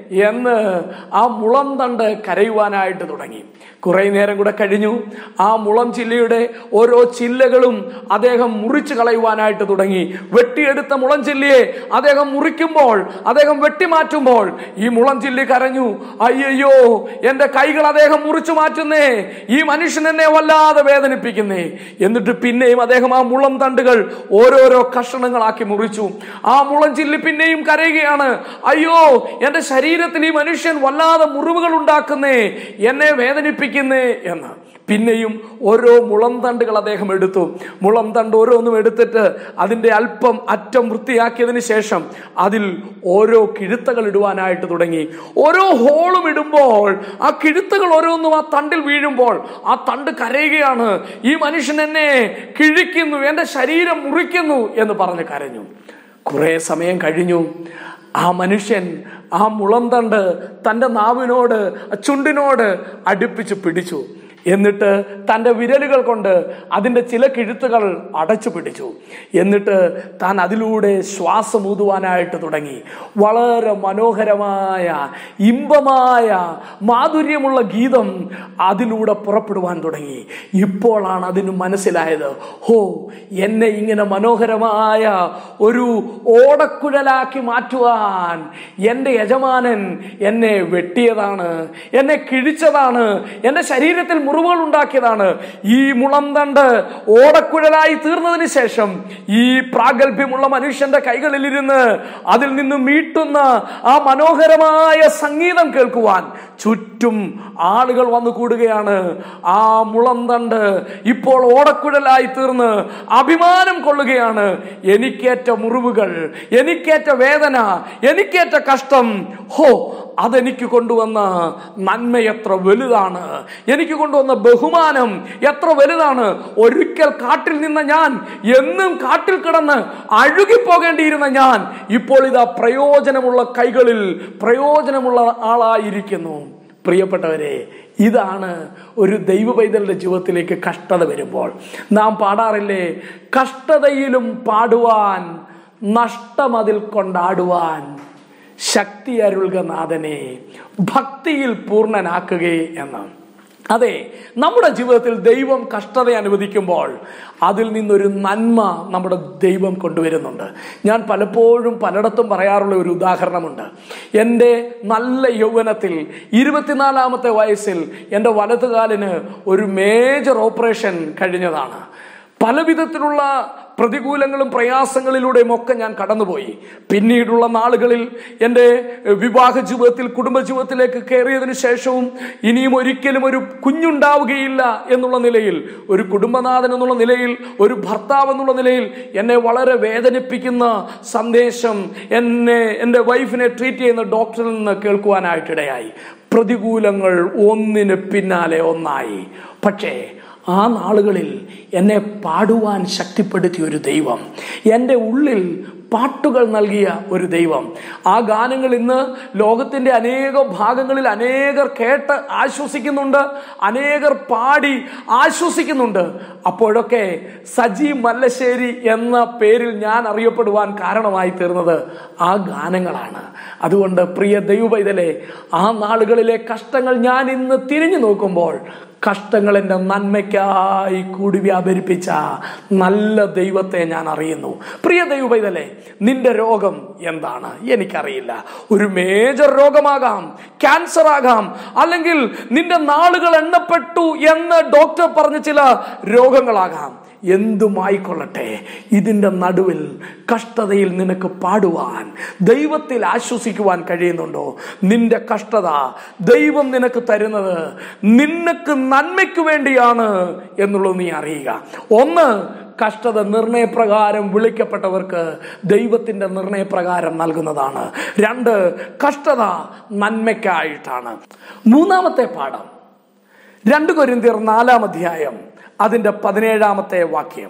[SPEAKER 2] എന്ന് ആ മുളം തണ്ട് കരയുവാനായിട്ട് തുടങ്ങി കുറെ നേരം കൂടെ കഴിഞ്ഞു ആ മുളം ചില്ലയുടെ ഓരോ ചില്ലകളും അദ്ദേഹം മുറിച്ചു കളയുവാനായിട്ട് തുടങ്ങി വെട്ടിയെടുത്ത മുളം ചില്ലിയെ അദ്ദേഹം മുറിക്കുമ്പോൾ അദ്ദേഹം വെട്ടിമാറ്റുമ്പോൾ ഈ മുളം ചില്ലി കരഞ്ഞു അയ്യോ എന്റെ കൈകൾ അദ്ദേഹം മുറിച്ചു മാറ്റുന്നേ ഈ മനുഷ്യൻ എന്നെ വല്ലാതെ വേദനിപ്പിക്കുന്നേ എന്നിട്ട് പിന്നെയും അദ്ദേഹം ആ മുളം തണ്ടുകൾ ഓരോരോ കഷണങ്ങളാക്കി മുറിച്ചു ആ മുളം ചില്ലി പിന്നെയും കരയുകയാണ് അയ്യോ എന്റെ ശരീരത്തിന് ഈ മനുഷ്യൻ വല്ലാതെ മുറിവുകൾ ഉണ്ടാക്കുന്നേ എന്നെ വേദനിപ്പിക്കുന്നേ എന്ന് പിന്നെയും ഓരോ മുളം തണ്ടുകൾ അദ്ദേഹം എടുത്തു മുളം തണ്ട് ഓരോന്നും എടുത്തിട്ട് അതിന്റെ അല്പം അറ്റം വൃത്തിയാക്കിയതിന് ശേഷം അതിൽ ഓരോ കിഴുത്തകൾ ഇടുവാനായിട്ട് തുടങ്ങി ഓരോ ഹോളും ഇടുമ്പോൾ ആ കിഴുത്തകൾ ഓരോന്നും ആ തണ്ടിൽ വീഴുമ്പോൾ ആ തണ്ട് കരയുകയാണ് ഈ മനുഷ്യൻ എന്നെ കിഴിക്കുന്നു എന്റെ ശരീരം മുറിക്കുന്നു എന്ന് പറഞ്ഞ് കരഞ്ഞു കുറെ സമയം കഴിഞ്ഞു ആ മനുഷ്യൻ ആ മുളം തണ്ട് തൻ്റെ നാവിനോട് ചുണ്ടിനോട് അടുപ്പിച്ച് പിടിച്ചു എന്നിട്ട് തൻ്റെ വിരലുകൾ കൊണ്ട് അതിൻ്റെ ചില കിഴുത്തുകൾ അടച്ചു പിടിച്ചു എന്നിട്ട് താൻ അതിലൂടെ ശ്വാസം ഊതുവാനായിട്ട് തുടങ്ങി വളരെ മനോഹരമായ ഇമ്പമായ മാധുര്യമുള്ള ഗീതം അതിലൂടെ പുറപ്പെടുവാൻ തുടങ്ങി ഇപ്പോഴാണ് അതിന് മനസ്സിലായത് ഹോ എന്നെ ഇങ്ങനെ മനോഹരമായ ഒരു ഓടക്കുഴലാക്കി മാറ്റുവാൻ എൻ്റെ യജമാനൻ എന്നെ വെട്ടിയതാണ് എന്നെ കിഴിച്ചതാണ് എൻ്റെ ശരീരത്തിൽ മുറിവുകൾ ഉണ്ടാക്കിയതാണ് ഈ മുളം തണ്ട് ഓടക്കുഴലായി തീർന്നതിന് ശേഷം ഈ പ്രാഗൽഭ്യമുള്ള മനുഷ്യന്റെ കൈകളിലിരുന്ന് അതിൽ നിന്ന് മീട്ടുന്ന ആ മനോഹരമായ സംഗീതം കേൾക്കുവാൻ ചുറ്റും ആളുകൾ വന്നു കൂടുകയാണ് ആ മുളം തണ്ട് ഇപ്പോൾ ഓടക്കുഴലായി തീർന്ന് അഭിമാനം കൊള്ളുകയാണ് എനിക്കേറ്റ മുറിവുകൾ എനിക്കേറ്റ വേദന എനിക്കേറ്റ കഷ്ടം ഹോ അതെനിക്ക് കൊണ്ടുവന്ന നന്മ എത്ര വലുതാണ് എനിക്ക് കൊണ്ടുവന്ന ബഹുമാനം എത്ര വലുതാണ് ഒരിക്കൽ കാട്ടിൽ നിന്ന ഞാൻ എന്നും കാട്ടിൽ കിടന്ന് അഴുകിപ്പോകേണ്ടിയിരുന്ന ഞാൻ ഇപ്പോൾ ഇതാ പ്രയോജനമുള്ള കൈകളിൽ പ്രയോജനമുള്ള ആളായിരിക്കുന്നു പ്രിയപ്പെട്ടവരെ ഇതാണ് ഒരു ദൈവ പൈതലിന്റെ ജീവിതത്തിലേക്ക് കഷ്ടത വരുമ്പോൾ നാം പാടാറില്ലേ കഷ്ടതയിലും പാടുവാൻ നഷ്ടമതിൽ കൊണ്ടാടുവാൻ ശക്തി അരുൾക നാഥനെ ഭക്തിയിൽ പൂർണ്ണനാക്കുകയെ എന്ന് അതെ നമ്മുടെ ജീവിതത്തിൽ ദൈവം കഷ്ടത അനുവദിക്കുമ്പോൾ അതിൽ നിന്നൊരു നന്മ നമ്മുടെ ദൈവം കൊണ്ടുവരുന്നുണ്ട് ഞാൻ പലപ്പോഴും പലയിടത്തും പറയാറുള്ള ഒരു ഉദാഹരണമുണ്ട് എൻ്റെ നല്ല യൗവനത്തിൽ ഇരുപത്തിനാലാമത്തെ വയസ്സിൽ എൻ്റെ വലതുകാലിന് ഒരു മേജർ ഓപ്പറേഷൻ കഴിഞ്ഞതാണ് പല വിധത്തിലുള്ള പ്രതികൂലങ്ങളും പ്രയാസങ്ങളിലൂടെയും ഒക്കെ ഞാൻ കടന്നുപോയി പിന്നീടുള്ള നാളുകളിൽ എൻ്റെ വിവാഹ ജീവിതത്തിൽ കുടുംബ ജീവിതത്തിലേക്ക് കയറിയതിനു ശേഷവും ഇനിയും ഒരിക്കലും ഒരു കുഞ്ഞുണ്ടാവുകയില്ല എന്നുള്ള നിലയിൽ ഒരു കുടുംബനാഥൻ എന്നുള്ള നിലയിൽ ഒരു ഭർത്താവ് എന്നുള്ള നിലയിൽ എന്നെ വളരെ വേദനിപ്പിക്കുന്ന സന്ദേശം എന്നെ എൻ്റെ വൈഫിനെ ട്രീറ്റ് ചെയ്യുന്ന ഡോക്ടറിൽ നിന്ന് കേൾക്കുവാനായിട്ടിടയായി പ്രതികൂലങ്ങൾ ഒന്നിന് പിന്നാലെ ഒന്നായി പക്ഷേ ആ നാളുകളിൽ എന്നെ പാടുവാൻ ശക്തിപ്പെടുത്തിയ ഒരു ദൈവം എൻ്റെ ഉള്ളിൽ പാട്ടുകൾ നൽകിയ ഒരു ദൈവം ആ ഗാനങ്ങൾ ഇന്ന് ലോകത്തിൻ്റെ അനേക ഭാഗങ്ങളിൽ അനേകർ കേട്ട് ആശ്വസിക്കുന്നുണ്ട് അനേകർ പാടി ആശ്വസിക്കുന്നുണ്ട് അപ്പോഴൊക്കെ സജി മല്ലശ്ശേരി എന്ന പേരിൽ ഞാൻ അറിയപ്പെടുവാൻ കാരണമായി തീർന്നത് ആ ഗാനങ്ങളാണ് അതുകൊണ്ട് പ്രിയ ദൈവപൈതലെ ആ നാളുകളിലെ കഷ്ടങ്ങൾ ഞാൻ ഇന്ന് തിരിഞ്ഞു നോക്കുമ്പോൾ കഷ്ടങ്ങൾ എൻ്റെ നന്മയ്ക്കായി കൂടി വ്യാപരിപ്പിച്ച നല്ല ദൈവത്തെ ഞാൻ അറിയുന്നു പ്രിയ ദൈവപൈതലെ നിന്റെ രോഗം എന്താണ് എനിക്കറിയില്ല ഒരു മേജർ രോഗമാകാം ക്യാൻസർ ആകാം അല്ലെങ്കിൽ നിന്റെ നാളുകൾ എണ്ണപ്പെട്ടു എന്ന് ഡോക്ടർ പറഞ്ഞ ചില രോഗങ്ങളാകാം എന്തുമായിക്കൊള്ളട്ടെ ഇതിൻ്റെ നടുവിൽ കഷ്ടതയിൽ നിനക്ക് പാടുവാൻ ദൈവത്തിൽ ആശ്വസിക്കുവാൻ കഴിയുന്നുണ്ടോ നിന്റെ കഷ്ടത ദൈവം നിനക്ക് തരുന്നത് നിനക്ക് നന്മയ്ക്ക് വേണ്ടിയാണ് എന്നുള്ളത് നീ അറിയുക ഒന്ന് കഷ്ടത നിർണയപ്രകാരം വിളിക്കപ്പെട്ടവർക്ക് ദൈവത്തിന്റെ നിർണയപ്രകാരം നൽകുന്നതാണ് രണ്ട് കഷ്ടത നന്മയ്ക്കായിട്ടാണ് മൂന്നാമത്തെ പാഠം രണ്ട് കൊരിന്തിയർ നാലാം അധ്യായം അതിന്റെ പതിനേഴാമത്തെ വാക്യം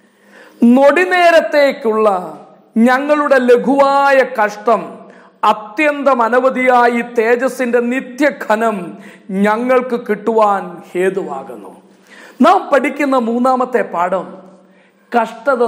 [SPEAKER 2] നൊടിനേരത്തേക്കുള്ള ഞങ്ങളുടെ ലഘുവായ കഷ്ടം അത്യന്തം അനവധിയായി തേജസിന്റെ നിത്യഘനം ഞങ്ങൾക്ക് കിട്ടുവാൻ ഹേതുവാകുന്നു നാം പഠിക്കുന്ന മൂന്നാമത്തെ പാഠം കഷ്ടത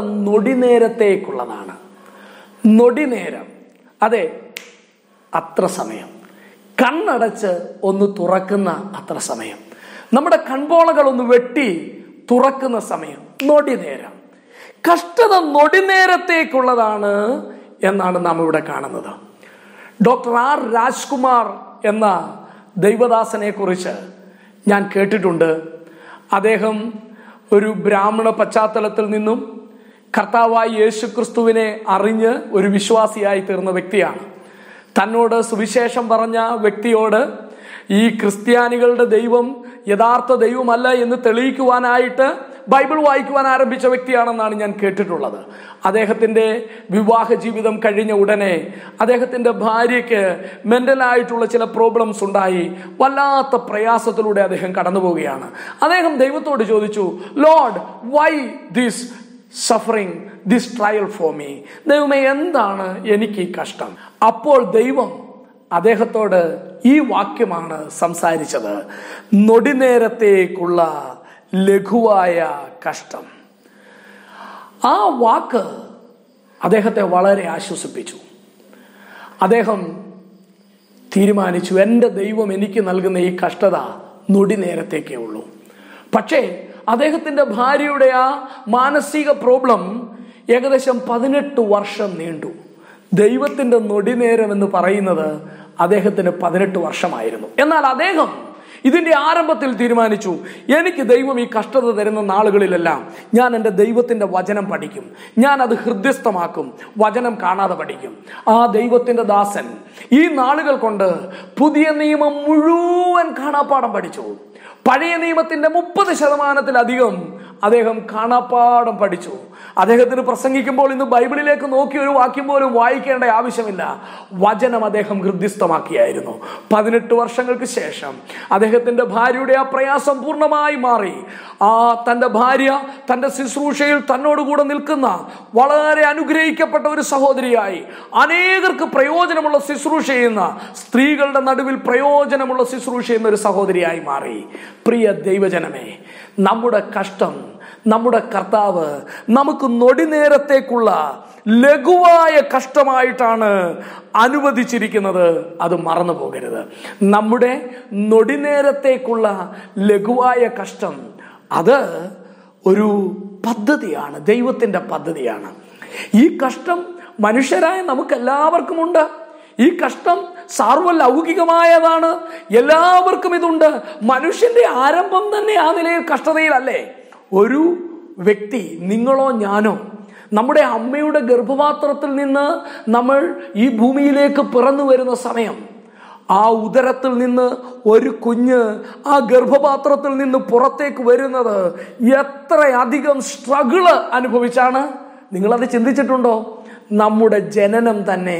[SPEAKER 2] നൊടിനേരത്തേക്കുള്ളതാണ് നൊടിനേരം അതെ അത്ര സമയം കണ്ണടച്ച് ഒന്ന് തുറക്കുന്ന അത്ര സമയം നമ്മുടെ കൺപോളകൾ ഒന്ന് വെട്ടി തുറക്കുന്ന സമയം നൊടി നേരം കഷ്ടത നൊടി നേരത്തേക്കുള്ളതാണ് എന്നാണ് നാം ഇവിടെ കാണുന്നത് ഡോക്ടർ ആർ രാജ്കുമാർ എന്ന ദൈവദാസനെ കുറിച്ച് ഞാൻ കേട്ടിട്ടുണ്ട് അദ്ദേഹം ഒരു ബ്രാഹ്മണ പശ്ചാത്തലത്തിൽ നിന്നും കർത്താവായ യേശു ക്രിസ്തുവിനെ അറിഞ്ഞ് ഒരു വിശ്വാസിയായി തീർന്ന വ്യക്തിയാണ് തന്നോട് സുവിശേഷം പറഞ്ഞ വ്യക്തിയോട് ഈ ക്രിസ്ത്യാനികളുടെ ദൈവം യഥാർത്ഥ ദൈവമല്ല എന്ന് തെളിയിക്കുവാനായിട്ട് ബൈബിൾ വായിക്കുവാൻ ആരംഭിച്ച വ്യക്തിയാണെന്നാണ് ഞാൻ കേട്ടിട്ടുള്ളത് അദ്ദേഹത്തിന്റെ വിവാഹ ജീവിതം കഴിഞ്ഞ ഉടനെ അദ്ദേഹത്തിന്റെ ഭാര്യയ്ക്ക് മെന്റലായിട്ടുള്ള ചില പ്രോബ്ലംസ് ഉണ്ടായി വല്ലാത്ത പ്രയാസത്തിലൂടെ അദ്ദേഹം കടന്നു പോവുകയാണ് അദ്ദേഹം ദൈവത്തോട് ചോദിച്ചു Lord why this suffering this trial for me ദൈവമേ എന്താണ് എനിക്ക് ഈ കഷ്ടം അപ്പോൾ ദൈവം അദ്ദേഹത്തോട് ഈ വാക്യമാണ് സംസാരിച്ചത് നൊടിനേരത്തേക്കുള്ള ലഘുവായ കഷ്ടം ആ വാക്ക് അദ്ദേഹത്തെ വളരെ ആശ്വസിപ്പിച്ചു അദ്ദേഹം തീരുമാനിച്ചു എൻ്റെ ദൈവം എനിക്ക് നൽകുന്ന ഈ കഷ്ടത നൊടി നേരത്തേക്കേ ഉള്ളൂ പക്ഷേ അദ്ദേഹത്തിന്റെ ഭാര്യയുടെ ആ മാനസിക പ്രോബ്ലം ഏകദേശം പതിനെട്ട് വർഷം നീണ്ടു ദൈവത്തിന്റെ നൊടിനേരം എന്ന് പറയുന്നത് അദ്ദേഹത്തിന് പതിനെട്ട് വർഷമായിരുന്നു എന്നാൽ അദ്ദേഹം ഇതിന്റെ ആരംഭത്തിൽ തീരുമാനിച്ചു എനിക്ക് ദൈവം ഈ കഷ്ടത തരുന്ന നാളുകളിലെല്ലാം ഞാൻ എൻ്റെ ദൈവത്തിന്റെ വചനം പഠിക്കും ഞാൻ അത് ഹൃദ്യസ്ഥമാക്കും വചനം കാണാതെ പഠിക്കും ആ ദൈവത്തിന്റെ ദാസൻ ഈ നാളുകൾ കൊണ്ട് പുതിയ നിയമം മുഴുവൻ കാണാപ്പാടം പഠിച്ചു പഴയ നിയമത്തിന്റെ മുപ്പത് ശതമാനത്തിലധികം അദ്ദേഹം കാണാപ്പാടം പഠിച്ചു അദ്ദേഹത്തിന് പ്രസംഗിക്കുമ്പോൾ ഇന്ന് ബൈബിളിലേക്ക് നോക്കി ഒരു വാക്യം പോലും വായിക്കേണ്ട ആവശ്യമില്ല വചനം അദ്ദേഹം ഹൃദ്യസ്ഥമാക്കിയായിരുന്നു പതിനെട്ട് വർഷങ്ങൾക്ക് ശേഷം അദ്ദേഹത്തിന്റെ ഭാര്യയുടെ ആ പ്രയാസം പൂർണ്ണമായി മാറി ആ തന്റെ ഭാര്യ തന്റെ ശുശ്രൂഷയിൽ തന്നോടുകൂടെ നിൽക്കുന്ന വളരെ അനുഗ്രഹിക്കപ്പെട്ട ഒരു സഹോദരിയായി അനേകർക്ക് പ്രയോജനമുള്ള ശുശ്രൂഷ ചെയ്യുന്ന സ്ത്രീകളുടെ നടുവിൽ പ്രയോജനമുള്ള ശുശ്രൂഷ ചെയ്യുന്ന ഒരു സഹോദരിയായി മാറി പ്രിയ ദൈവജനമേ നമ്മുടെ കഷ്ടം നമ്മുടെ കർത്താവ് നമുക്ക് നൊടി നേരത്തേക്കുള്ള ലഘുവായ കഷ്ടമായിട്ടാണ് അനുവദിച്ചിരിക്കുന്നത് അത് മറന്നു പോകരുത് നമ്മുടെ നൊടി നേരത്തേക്കുള്ള ലഘുവായ കഷ്ടം അത് ഒരു പദ്ധതിയാണ് ദൈവത്തിന്റെ പദ്ധതിയാണ് ഈ കഷ്ടം മനുഷ്യരായ നമുക്ക് എല്ലാവർക്കും ഉണ്ട് ഈ കഷ്ടം സാർവലൗകികമായതാണ് എല്ലാവർക്കും ഇതുണ്ട് മനുഷ്യന്റെ ആരംഭം തന്നെ ആ നിലയിൽ കഷ്ടതയിലല്ലേ ഒരു വ്യക്തി നിങ്ങളോ ഞാനോ നമ്മുടെ അമ്മയുടെ ഗർഭപാത്രത്തിൽ നിന്ന് നമ്മൾ ഈ ഭൂമിയിലേക്ക് പിറന്നു വരുന്ന സമയം ആ ഉദരത്തിൽ നിന്ന് ഒരു കുഞ്ഞ് ആ ഗർഭപാത്രത്തിൽ നിന്ന് പുറത്തേക്ക് വരുന്നത് എത്രയധികം സ്ട്രഗിള് അനുഭവിച്ചാണ് നിങ്ങളത് ചിന്തിച്ചിട്ടുണ്ടോ നമ്മുടെ ജനനം തന്നെ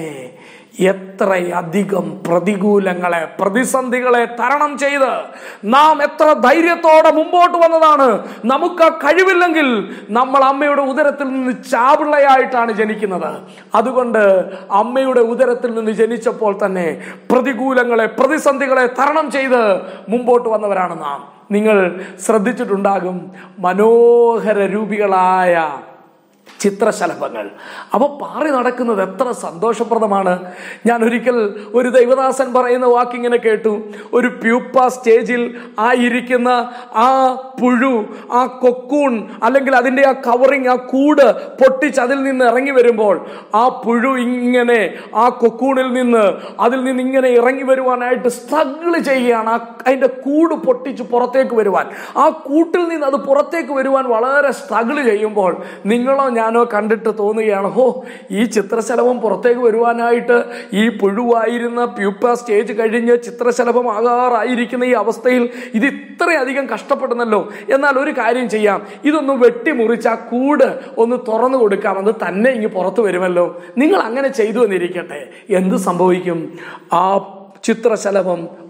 [SPEAKER 2] എത്രയധികം പ്രതികൂലങ്ങളെ പ്രതിസന്ധികളെ തരണം ചെയ്ത് നാം എത്ര ധൈര്യത്തോടെ മുമ്പോട്ട് വന്നതാണ് നമുക്ക് ആ കഴിവില്ലെങ്കിൽ നമ്മൾ അമ്മയുടെ ഉദരത്തിൽ നിന്ന് ചാപിള്ളയായിട്ടാണ് ജനിക്കുന്നത് അതുകൊണ്ട് അമ്മയുടെ ഉദരത്തിൽ നിന്ന് ജനിച്ചപ്പോൾ തന്നെ പ്രതികൂലങ്ങളെ പ്രതിസന്ധികളെ തരണം ചെയ്ത് മുമ്പോട്ട് വന്നവരാണ് നാം നിങ്ങൾ ശ്രദ്ധിച്ചിട്ടുണ്ടാകും മനോഹര രൂപികളായ ചിത്രശലഭങ്ങൾ അവ പാറി നടക്കുന്നത് എത്ര സന്തോഷപ്രദമാണ് ഞാൻ ഒരിക്കൽ ഒരു ദൈവദാസൻ പറയുന്ന വാക്കിങ്ങനെ കേട്ടു ഒരു പ്യൂപ്പ സ്റ്റേജിൽ ആ ഇരിക്കുന്ന ആ പുഴു ആ കൊക്കൂൺ അല്ലെങ്കിൽ അതിൻ്റെ ആ കവറിങ് ആ കൂട് പൊട്ടിച്ച് അതിൽ നിന്ന് ഇറങ്ങി വരുമ്പോൾ ആ പുഴു ഇങ്ങനെ ആ കൊക്കൂണിൽ നിന്ന് അതിൽ നിന്ന് ഇങ്ങനെ ഇറങ്ങി വരുവാനായിട്ട് സ്ട്രഗിൾ ചെയ്യുകയാണ് ആ അതിൻ്റെ കൂട് പൊട്ടിച്ച് പുറത്തേക്ക് വരുവാൻ ആ കൂട്ടിൽ നിന്ന് അത് പുറത്തേക്ക് വരുവാൻ വളരെ സ്ട്രഗിൾ ചെയ്യുമ്പോൾ നിങ്ങളോ ഞാനോ കണ്ടിട്ട് തോന്നുകയാണ് ഹോ ഈ ചിത്രശലഭം പുറത്തേക്ക് വരുവാനായിട്ട് ഈ പുഴുവായിരുന്ന പ്യൂപ്പ സ്റ്റേജ് കഴിഞ്ഞ് ചിത്രശലഭമാകാറായിരിക്കുന്ന ഈ അവസ്ഥയിൽ ഇത് ഇത്രയധികം കഷ്ടപ്പെടുന്നല്ലോ എന്നാൽ ഒരു കാര്യം ചെയ്യാം ഇതൊന്ന് വെട്ടിമുറിച്ച് ആ കൂട് ഒന്ന് തുറന്നു കൊടുക്കാം അത് തന്നെ ഇങ്ങ് പുറത്തു വരുമല്ലോ നിങ്ങൾ അങ്ങനെ ചെയ്തു എന്നിരിക്കട്ടെ എന്ത് സംഭവിക്കും ആ ചിത്രശലഭം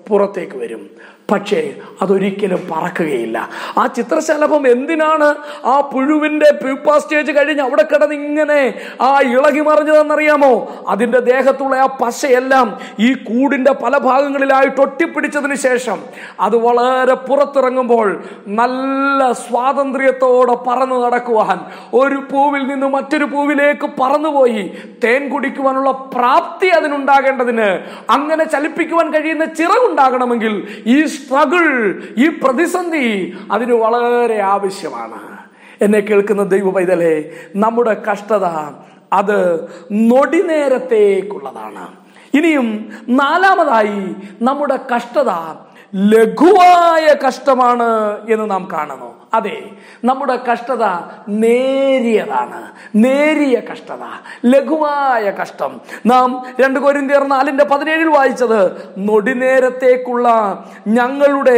[SPEAKER 2] പുറത്തേക്ക് വരും പക്ഷേ അതൊരിക്കലും പറക്കുകയില്ല ആ ചിത്രശലഭം എന്തിനാണ് ആ പുഴുവിന്റെ പ്യൂപ്പ സ്റ്റേജ് കഴിഞ്ഞ് അവിടെ കിടന്ന് ഇങ്ങനെ ആ ഇളകി മറിഞ്ഞതെന്നറിയാമോ അതിന്റെ ദേഹത്തുള്ള ആ പശയെല്ലാം ഈ കൂടിന്റെ പല ഭാഗങ്ങളിലായിട്ട് ഒട്ടിപ്പിടിച്ചതിന് ശേഷം അത് വളരെ പുറത്തിറങ്ങുമ്പോൾ നല്ല സ്വാതന്ത്ര്യത്തോടെ പറന്നു നടക്കുവാൻ ഒരു പൂവിൽ നിന്ന് മറ്റൊരു പൂവിലേക്ക് പറന്നുപോയി തേൻ കുടിക്കുവാനുള്ള പ്രാപ്തി അതിനുണ്ടാകേണ്ടതിന് അങ്ങനെ ചലിപ്പിക്കുവാൻ കഴിയുന്ന ചിറകുണ്ടാകണമെങ്കിൽ ഈ സ്ട്രഗിൾ ഈ പ്രതിസന്ധി അതിന് വളരെ ആവശ്യമാണ് എന്നെ കേൾക്കുന്ന ദൈവ പൈതലേ നമ്മുടെ കഷ്ടത അത് നൊടി നേരത്തേക്കുള്ളതാണ് ഇനിയും നാലാമതായി നമ്മുടെ കഷ്ടത ലഘുവായ കഷ്ടമാണ് എന്ന് നാം കാണുന്നു അതെ നമ്മുടെ കഷ്ടത നേരിയതാണ് നേരിയ കഷ്ടത ലഘുവായ കഷ്ടം നാം രണ്ട് കോരിന്തിയർ നാലിന്റെ പതിനേഴിൽ വായിച്ചത് നൊടിനേരത്തേക്കുള്ള ഞങ്ങളുടെ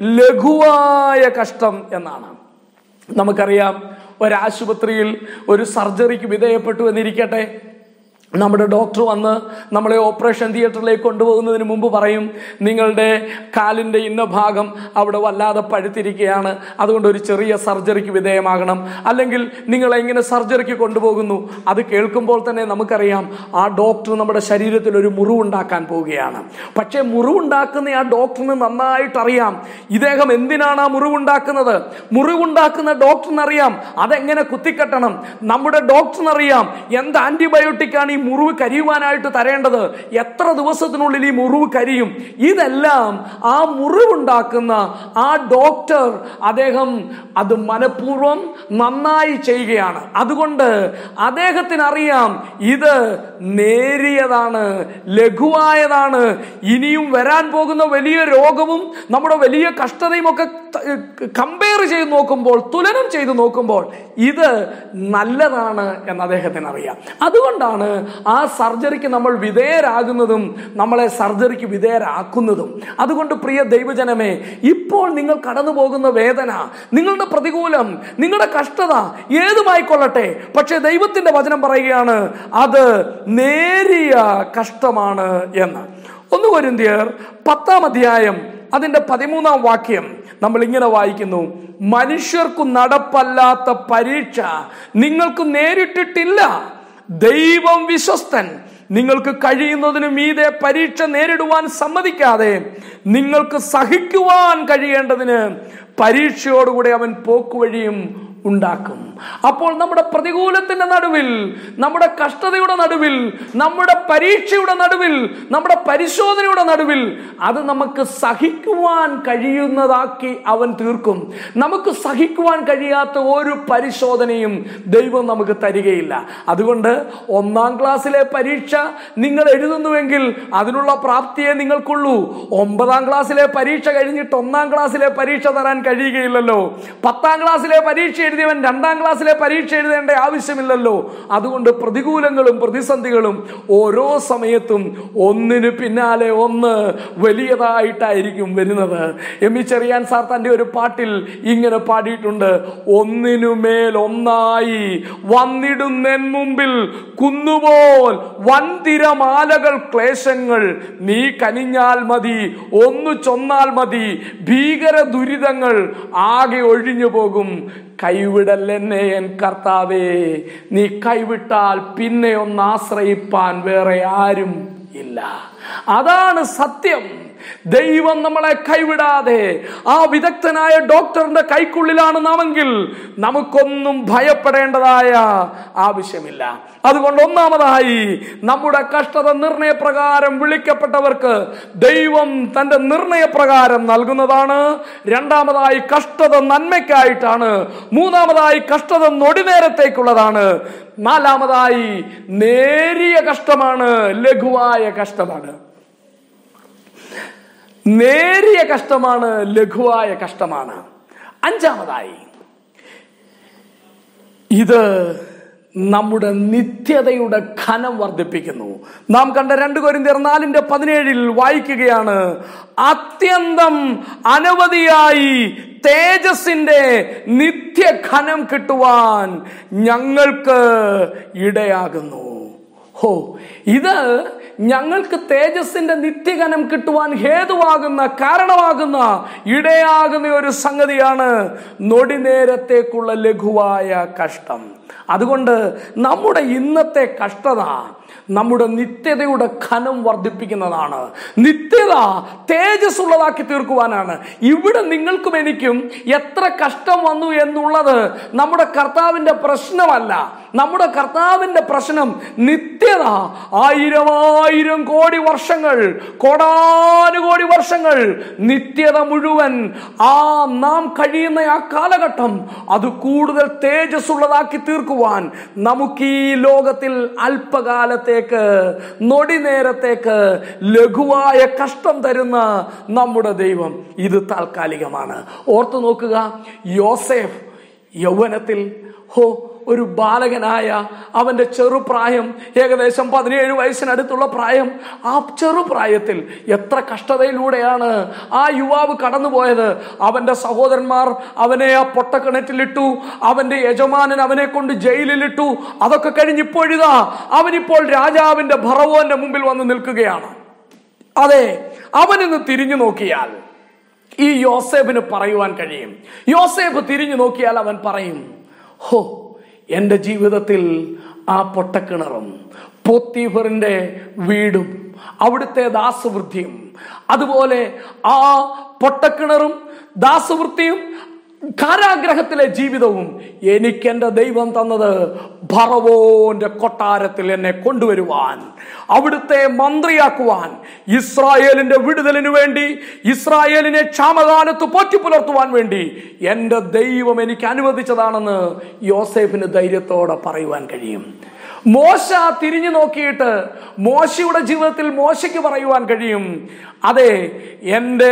[SPEAKER 2] ലഘുവായ കഷ്ടം എന്നാണ് നമുക്കറിയാം ഒരാശുപത്രിയിൽ ഒരു സർജറിക്ക് വിധേയപ്പെട്ടു എന്നിരിക്കട്ടെ നമ്മുടെ ഡോക്ടർ വന്ന് നമ്മളെ ഓപ്പറേഷൻ തിയേറ്ററിലേക്ക് കൊണ്ടുപോകുന്നതിന് മുമ്പ് പറയും നിങ്ങളുടെ കാലിൻ്റെ ഇന്ന ഭാഗം അവിടെ വല്ലാതെ പഴുത്തിരിക്കുകയാണ് അതുകൊണ്ട് ഒരു ചെറിയ സർജറിക്ക് വിധേയമാകണം അല്ലെങ്കിൽ നിങ്ങൾ എങ്ങനെ സർജറിക്ക് കൊണ്ടുപോകുന്നു അത് കേൾക്കുമ്പോൾ തന്നെ നമുക്കറിയാം ആ ഡോക്ടർ നമ്മുടെ ശരീരത്തിൽ ഒരു മുറിവുണ്ടാക്കാൻ പോവുകയാണ് പക്ഷേ മുറിവുണ്ടാക്കുന്ന ആ ഡോക്ടറിന് നന്നായിട്ട് അറിയാം ഇദ്ദേഹം എന്തിനാണ് ആ മുറിവുണ്ടാക്കുന്നത് മുറിവുണ്ടാക്കുന്ന ഡോക്ടറിനറിയാം അതെങ്ങനെ കുത്തിക്കെട്ടണം നമ്മുടെ ഡോക്ടറിനറിയാം എന്ത് ആന്റിബയോട്ടിക് ആണ് ഈ മുറിവ് കരിയുവാനായിട്ട് തരേണ്ടത് എത്ര ദിവസത്തിനുള്ളിൽ ഈ മുറിവ് കരിയും ഇതെല്ലാം ആ മുറിവുണ്ടാക്കുന്ന ആ ഡോക്ടർ അദ്ദേഹം അത് മനഃപൂർവ്വം നന്നായി ചെയ്യുകയാണ് അതുകൊണ്ട് അദ്ദേഹത്തിന് അറിയാം ഇത് നേരിയതാണ് ലഘുവായതാണ് ഇനിയും വരാൻ പോകുന്ന വലിയ രോഗവും നമ്മുടെ വലിയ കഷ്ടതയും ഒക്കെ കമ്പയർ ചെയ്ത് നോക്കുമ്പോൾ തുലനം ചെയ്ത് നോക്കുമ്പോൾ ഇത് നല്ലതാണ് എന്ന് അദ്ദേഹത്തിന് അറിയാം അതുകൊണ്ടാണ് ആ സർജറിക്ക് നമ്മൾ വിധേയരാകുന്നതും നമ്മളെ സർജറിക്ക് വിധേയരാക്കുന്നതും അതുകൊണ്ട് പ്രിയ ദൈവജനമേ ഇപ്പോൾ നിങ്ങൾ കടന്നു പോകുന്ന വേദന നിങ്ങളുടെ പ്രതികൂലം നിങ്ങളുടെ കഷ്ടത ഏതുമായിക്കൊള്ളട്ടെ പക്ഷേ ദൈവത്തിന്റെ വചനം പറയുകയാണ് അത് നേരിയ കഷ്ടമാണ് എന്ന് ഒന്ന് കൊരിന്തിയർ പത്താം അധ്യായം അതിന്റെ പതിമൂന്നാം വാക്യം നമ്മൾ ഇങ്ങനെ വായിക്കുന്നു മനുഷ്യർക്കു നടപ്പല്ലാത്ത പരീക്ഷ നിങ്ങൾക്ക് നേരിട്ടിട്ടില്ല ദൈവം വിശ്വസ്തൻ നിങ്ങൾക്ക് കഴിയുന്നതിന് മീതെ പരീക്ഷ നേരിടുവാൻ സമ്മതിക്കാതെ നിങ്ങൾക്ക് സഹിക്കുവാൻ കഴിയേണ്ടതിന് പരീക്ഷയോടുകൂടി അവൻ പോക്കുവഴിയും ഉണ്ടാക്കും അപ്പോൾ നമ്മുടെ പ്രതികൂലത്തിന്റെ നടുവിൽ നമ്മുടെ കഷ്ടതയുടെ നടുവിൽ നമ്മുടെ പരീക്ഷയുടെ നടുവിൽ നമ്മുടെ പരിശോധനയുടെ നടുവിൽ അത് നമുക്ക് സഹിക്കുവാൻ കഴിയുന്നതാക്കി അവൻ തീർക്കും നമുക്ക് സഹിക്കുവാൻ കഴിയാത്ത ഒരു പരിശോധനയും ദൈവം നമുക്ക് തരികയില്ല അതുകൊണ്ട് ഒന്നാം ക്ലാസ്സിലെ പരീക്ഷ നിങ്ങൾ എഴുതുന്നുവെങ്കിൽ അതിനുള്ള പ്രാപ്തിയെ നിങ്ങൾക്കുള്ളൂ ഒമ്പതാം ക്ലാസ്സിലെ പരീക്ഷ കഴിഞ്ഞിട്ട് ഒന്നാം ക്ലാസ്സിലെ പരീക്ഷ തരാൻ കഴിയുകയില്ലല്ലോ പത്താം ക്ലാസ്സിലെ പരീക്ഷ എഴുതിയവൻ രണ്ടാം ക്ലാസ്സിലെ പരീക്ഷ എഴുതേണ്ട ആവശ്യമില്ലല്ലോ അതുകൊണ്ട് പ്രതികൂലങ്ങളും പ്രതിസന്ധികളും ഓരോ സമയത്തും ഒന്നിന് പിന്നാലെ ഒന്ന് വലിയതായിട്ടായിരിക്കും വരുന്നത് എം ഇ ചെറിയാൻ സാർ തന്റെ ഒരു പാട്ടിൽ ഇങ്ങനെ പാടിയിട്ടുണ്ട് ഒന്നിനുമേൽ ഒന്നായി വന്നിടുന്നെൻ മുമ്പിൽ കുന്നുപോൽ വൻതിരമാലകൾ ക്ലേശങ്ങൾ നീ കനിഞ്ഞാൽ മതി ഒന്നു ചൊന്നാൽ മതി ഭീകര ദുരിതങ്ങൾ ആകെ ഒഴിഞ്ഞു പോകും കൈവിടല്ലെന്നെ എൻ കർത്താവേ നീ കൈവിട്ടാൽ പിന്നെ ഒന്ന് ആശ്രയിപ്പാൻ വേറെ ആരും ഇല്ല അതാണ് സത്യം ദൈവം നമ്മളെ കൈവിടാതെ ആ വിദഗ്ധനായ ഡോക്ടറിന്റെ കൈക്കുള്ളിലാണ് നാമെങ്കിൽ നമുക്കൊന്നും ഭയപ്പെടേണ്ടതായ ആവശ്യമില്ല അതുകൊണ്ട് ഒന്നാമതായി നമ്മുടെ കഷ്ടത നിർണയപ്രകാരം വിളിക്കപ്പെട്ടവർക്ക് ദൈവം തന്റെ നിർണയപ്രകാരം നൽകുന്നതാണ് രണ്ടാമതായി കഷ്ടത നന്മയ്ക്കായിട്ടാണ് മൂന്നാമതായി കഷ്ടത നൊടിനേരത്തേക്കുള്ളതാണ് നാലാമതായി നേരിയ കഷ്ടമാണ് ലഘുവായ കഷ്ടമാണ് നേരിയ കഷ്ടമാണ് ലഘുവായ കഷ്ടമാണ് അഞ്ചാമതായി ഇത് നമ്മുടെ നിത്യതയുടെ ഘനം വർദ്ധിപ്പിക്കുന്നു നാം കണ്ട രണ്ട് കൊരിന്തിയർ നാലിന്റെ പതിനേഴിൽ വായിക്കുകയാണ് അത്യന്തം അനവധിയായി തേജസിന്റെ നിത്യഘനം കിട്ടുവാൻ ഞങ്ങൾക്ക് ഇടയാകുന്നു ഹോ ഇത് ഞങ്ങൾക്ക് തേജസ്സിന്റെ നിത്യകനം കിട്ടുവാൻ ഹേതുവാകുന്ന കാരണമാകുന്ന ഇടയാകുന്ന ഒരു സംഗതിയാണ് നൊടി നേരത്തേക്കുള്ള ലഘുവായ കഷ്ടം അതുകൊണ്ട് നമ്മുടെ ഇന്നത്തെ കഷ്ടത നമ്മുടെ നിത്യതയുടെ ഖനം വർദ്ധിപ്പിക്കുന്നതാണ് നിത്യത തേജസ് ഉള്ളതാക്കി തീർക്കുവാനാണ് ഇവിടെ നിങ്ങൾക്കും എനിക്കും എത്ര കഷ്ടം വന്നു എന്നുള്ളത് നമ്മുടെ കർത്താവിന്റെ പ്രശ്നമല്ല നമ്മുടെ കർത്താവിന്റെ പ്രശ്നം നിത്യത ആയിരം ആയിരം കോടി വർഷങ്ങൾ കോടാനുകോടി വർഷങ്ങൾ നിത്യത മുഴുവൻ ആ നാം കഴിയുന്ന ആ കാലഘട്ടം അത് കൂടുതൽ തേജസ് ഉള്ളതാക്കി തീർക്കുവാൻ നമുക്ക് ഈ ലോകത്തിൽ അല്പകാലത്തേക്ക് നൊടി നേരത്തേക്ക് ലഘുവായ കഷ്ടം തരുന്ന നമ്മുടെ ദൈവം ഇത് താൽക്കാലികമാണ് ഓർത്തു നോക്കുക യോസേഫ് യൗവനത്തിൽ ഹോ ഒരു ബാലകനായ അവന്റെ ചെറുപ്രായം ഏകദേശം പതിനേഴ് വയസ്സിനടുത്തുള്ള പ്രായം ആ ചെറുപ്രായത്തിൽ എത്ര കഷ്ടതയിലൂടെയാണ് ആ യുവാവ് കടന്നുപോയത് അവന്റെ സഹോദരന്മാർ അവനെ ആ പൊട്ടക്കിണറ്റിലിട്ടു അവന്റെ യജമാനൻ അവനെ കൊണ്ട് ജയിലിലിട്ടു അതൊക്കെ കഴിഞ്ഞ് ഇപ്പോഴിതാ അവനിപ്പോൾ രാജാവിന്റെ ഭറവോന്റെ മുമ്പിൽ വന്ന് നിൽക്കുകയാണ് അതെ അവനിന്ന് തിരിഞ്ഞു നോക്കിയാൽ ഈ യോസേഫിന് പറയുവാൻ കഴിയും യോസേഫ് തിരിഞ്ഞു നോക്കിയാൽ അവൻ പറയും ഹോ എൻ്റെ ജീവിതത്തിൽ ആ പൊട്ടക്കിണറും പോത്തീഫറിന്റെ വീടും അവിടുത്തെ ദാസവൃത്തിയും അതുപോലെ ആ പൊട്ടക്കിണറും ദാസവൃത്തിയും കാരാഗ്രഹത്തിലെ ജീവിതവും എനിക്ക് എൻ്റെ ദൈവം തന്നത് ഭറവോന്റെ കൊട്ടാരത്തിൽ എന്നെ കൊണ്ടുവരുവാൻ അവിടുത്തെ മന്ത്രിയാക്കുവാൻ ഇസ്രായേലിന്റെ വിടുതലിനു വേണ്ടി ഇസ്രായേലിനെ ക്ഷാമകാലത്ത് പോറ്റിപ്പുലർത്തുവാൻ വേണ്ടി എൻ്റെ ദൈവം എനിക്ക് അനുവദിച്ചതാണെന്ന് യോസേഫിന് ധൈര്യത്തോടെ പറയുവാൻ കഴിയും മോശ തിരിഞ്ഞു നോക്കിയിട്ട് മോശയുടെ ജീവിതത്തിൽ മോശയ്ക്ക് പറയുവാൻ കഴിയും അതെ എൻ്റെ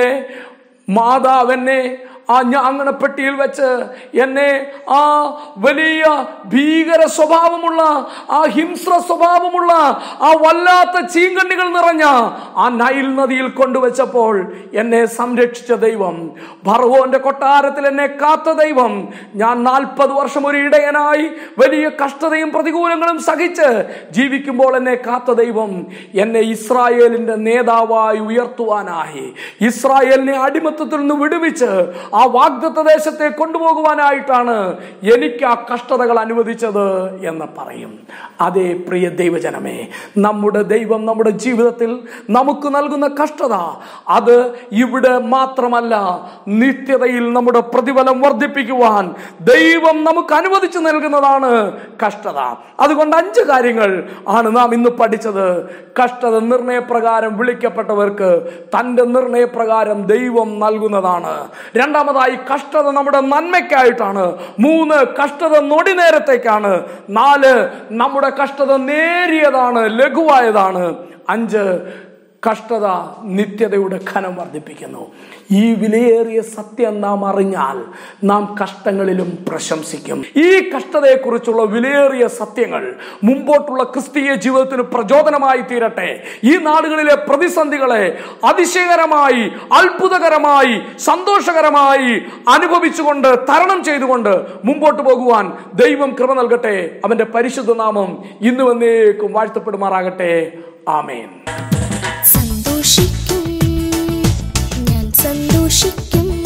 [SPEAKER 2] മാതാവെന്നെ ആ ഞാങ്ങണപ്പെട്ടിയിൽ വെച്ച് എന്നെ ആ വലിയ ഭീകര സ്വഭാവമുള്ള ആ ഹിംസ്ര സ്വഭാവമുള്ള ആ വല്ലാത്ത ചീങ്കണ്ണികൾ നിറഞ്ഞ ആ നൈൽ നദിയിൽ കൊണ്ടുവച്ചപ്പോൾ എന്നെ സംരക്ഷിച്ച ദൈവം ഭർവോന്റെ കൊട്ടാരത്തിൽ എന്നെ കാത്ത ദൈവം ഞാൻ നാൽപ്പത് വർഷം ഒരു ഇടയനായി വലിയ കഷ്ടതയും പ്രതികൂലങ്ങളും സഹിച്ച് ജീവിക്കുമ്പോൾ എന്നെ കാത്ത ദൈവം എന്നെ ഇസ്രായേലിന്റെ നേതാവായി ഉയർത്തുവാനായി ഇസ്രായേലിനെ അടിമത്തത്തിൽ നിന്ന് വിടുവിച്ച് ആ വാഗ്ദത്ത ദേശത്തെ കൊണ്ടുപോകുവാനായിട്ടാണ് എനിക്ക് ആ കഷ്ടതകൾ അനുവദിച്ചത് എന്ന് പറയും അതേ പ്രിയ ദൈവജനമേ നമ്മുടെ ദൈവം നമ്മുടെ ജീവിതത്തിൽ നമുക്ക് നൽകുന്ന കഷ്ടത അത് ഇവിടെ മാത്രമല്ല നിത്യതയിൽ നമ്മുടെ പ്രതിഫലം വർദ്ധിപ്പിക്കുവാൻ ദൈവം നമുക്ക് അനുവദിച്ചു നൽകുന്നതാണ് കഷ്ടത അതുകൊണ്ട് അഞ്ച് കാര്യങ്ങൾ ആണ് നാം ഇന്ന് പഠിച്ചത് കഷ്ടത നിർണയപ്രകാരം വിളിക്കപ്പെട്ടവർക്ക് തന്റെ നിർണയപ്രകാരം ദൈവം നൽകുന്നതാണ് രണ്ടാമതായി കഷ്ടത നമ്മുടെ നന്മയ്ക്കായിട്ടാണ് മൂന്ന് കഷ്ടത നൊടി നേരത്തേക്കാണ് നാല് നമ്മുടെ കഷ്ടത നേരിയതാണ് ലഘുവായതാണ് അഞ്ച് കഷ്ടത നിത്യതയുടെ ഖനം വർദ്ധിപ്പിക്കുന്നു ഈ വിലയേറിയ സത്യം നാം അറിഞ്ഞാൽ നാം കഷ്ടങ്ങളിലും പ്രശംസിക്കും ഈ കഷ്ടതയെക്കുറിച്ചുള്ള വിലയേറിയ സത്യങ്ങൾ മുമ്പോട്ടുള്ള ക്രിസ്തീയ ജീവിതത്തിന് പ്രചോദനമായി തീരട്ടെ ഈ നാടുകളിലെ പ്രതിസന്ധികളെ അതിശയകരമായി അത്ഭുതകരമായി സന്തോഷകരമായി അനുഭവിച്ചുകൊണ്ട് തരണം ചെയ്തുകൊണ്ട് മുമ്പോട്ട് പോകുവാൻ ദൈവം കൃപ നൽകട്ടെ അവന്റെ പരിശുദ്ധ നാമം ഇന്ന് വന്നേക്കും വാഴ്ത്തപ്പെടുമാറാകട്ടെ ആമേൻ
[SPEAKER 1] സന്തോഷിക്കും ഞാൻ സന്തോഷിക്കും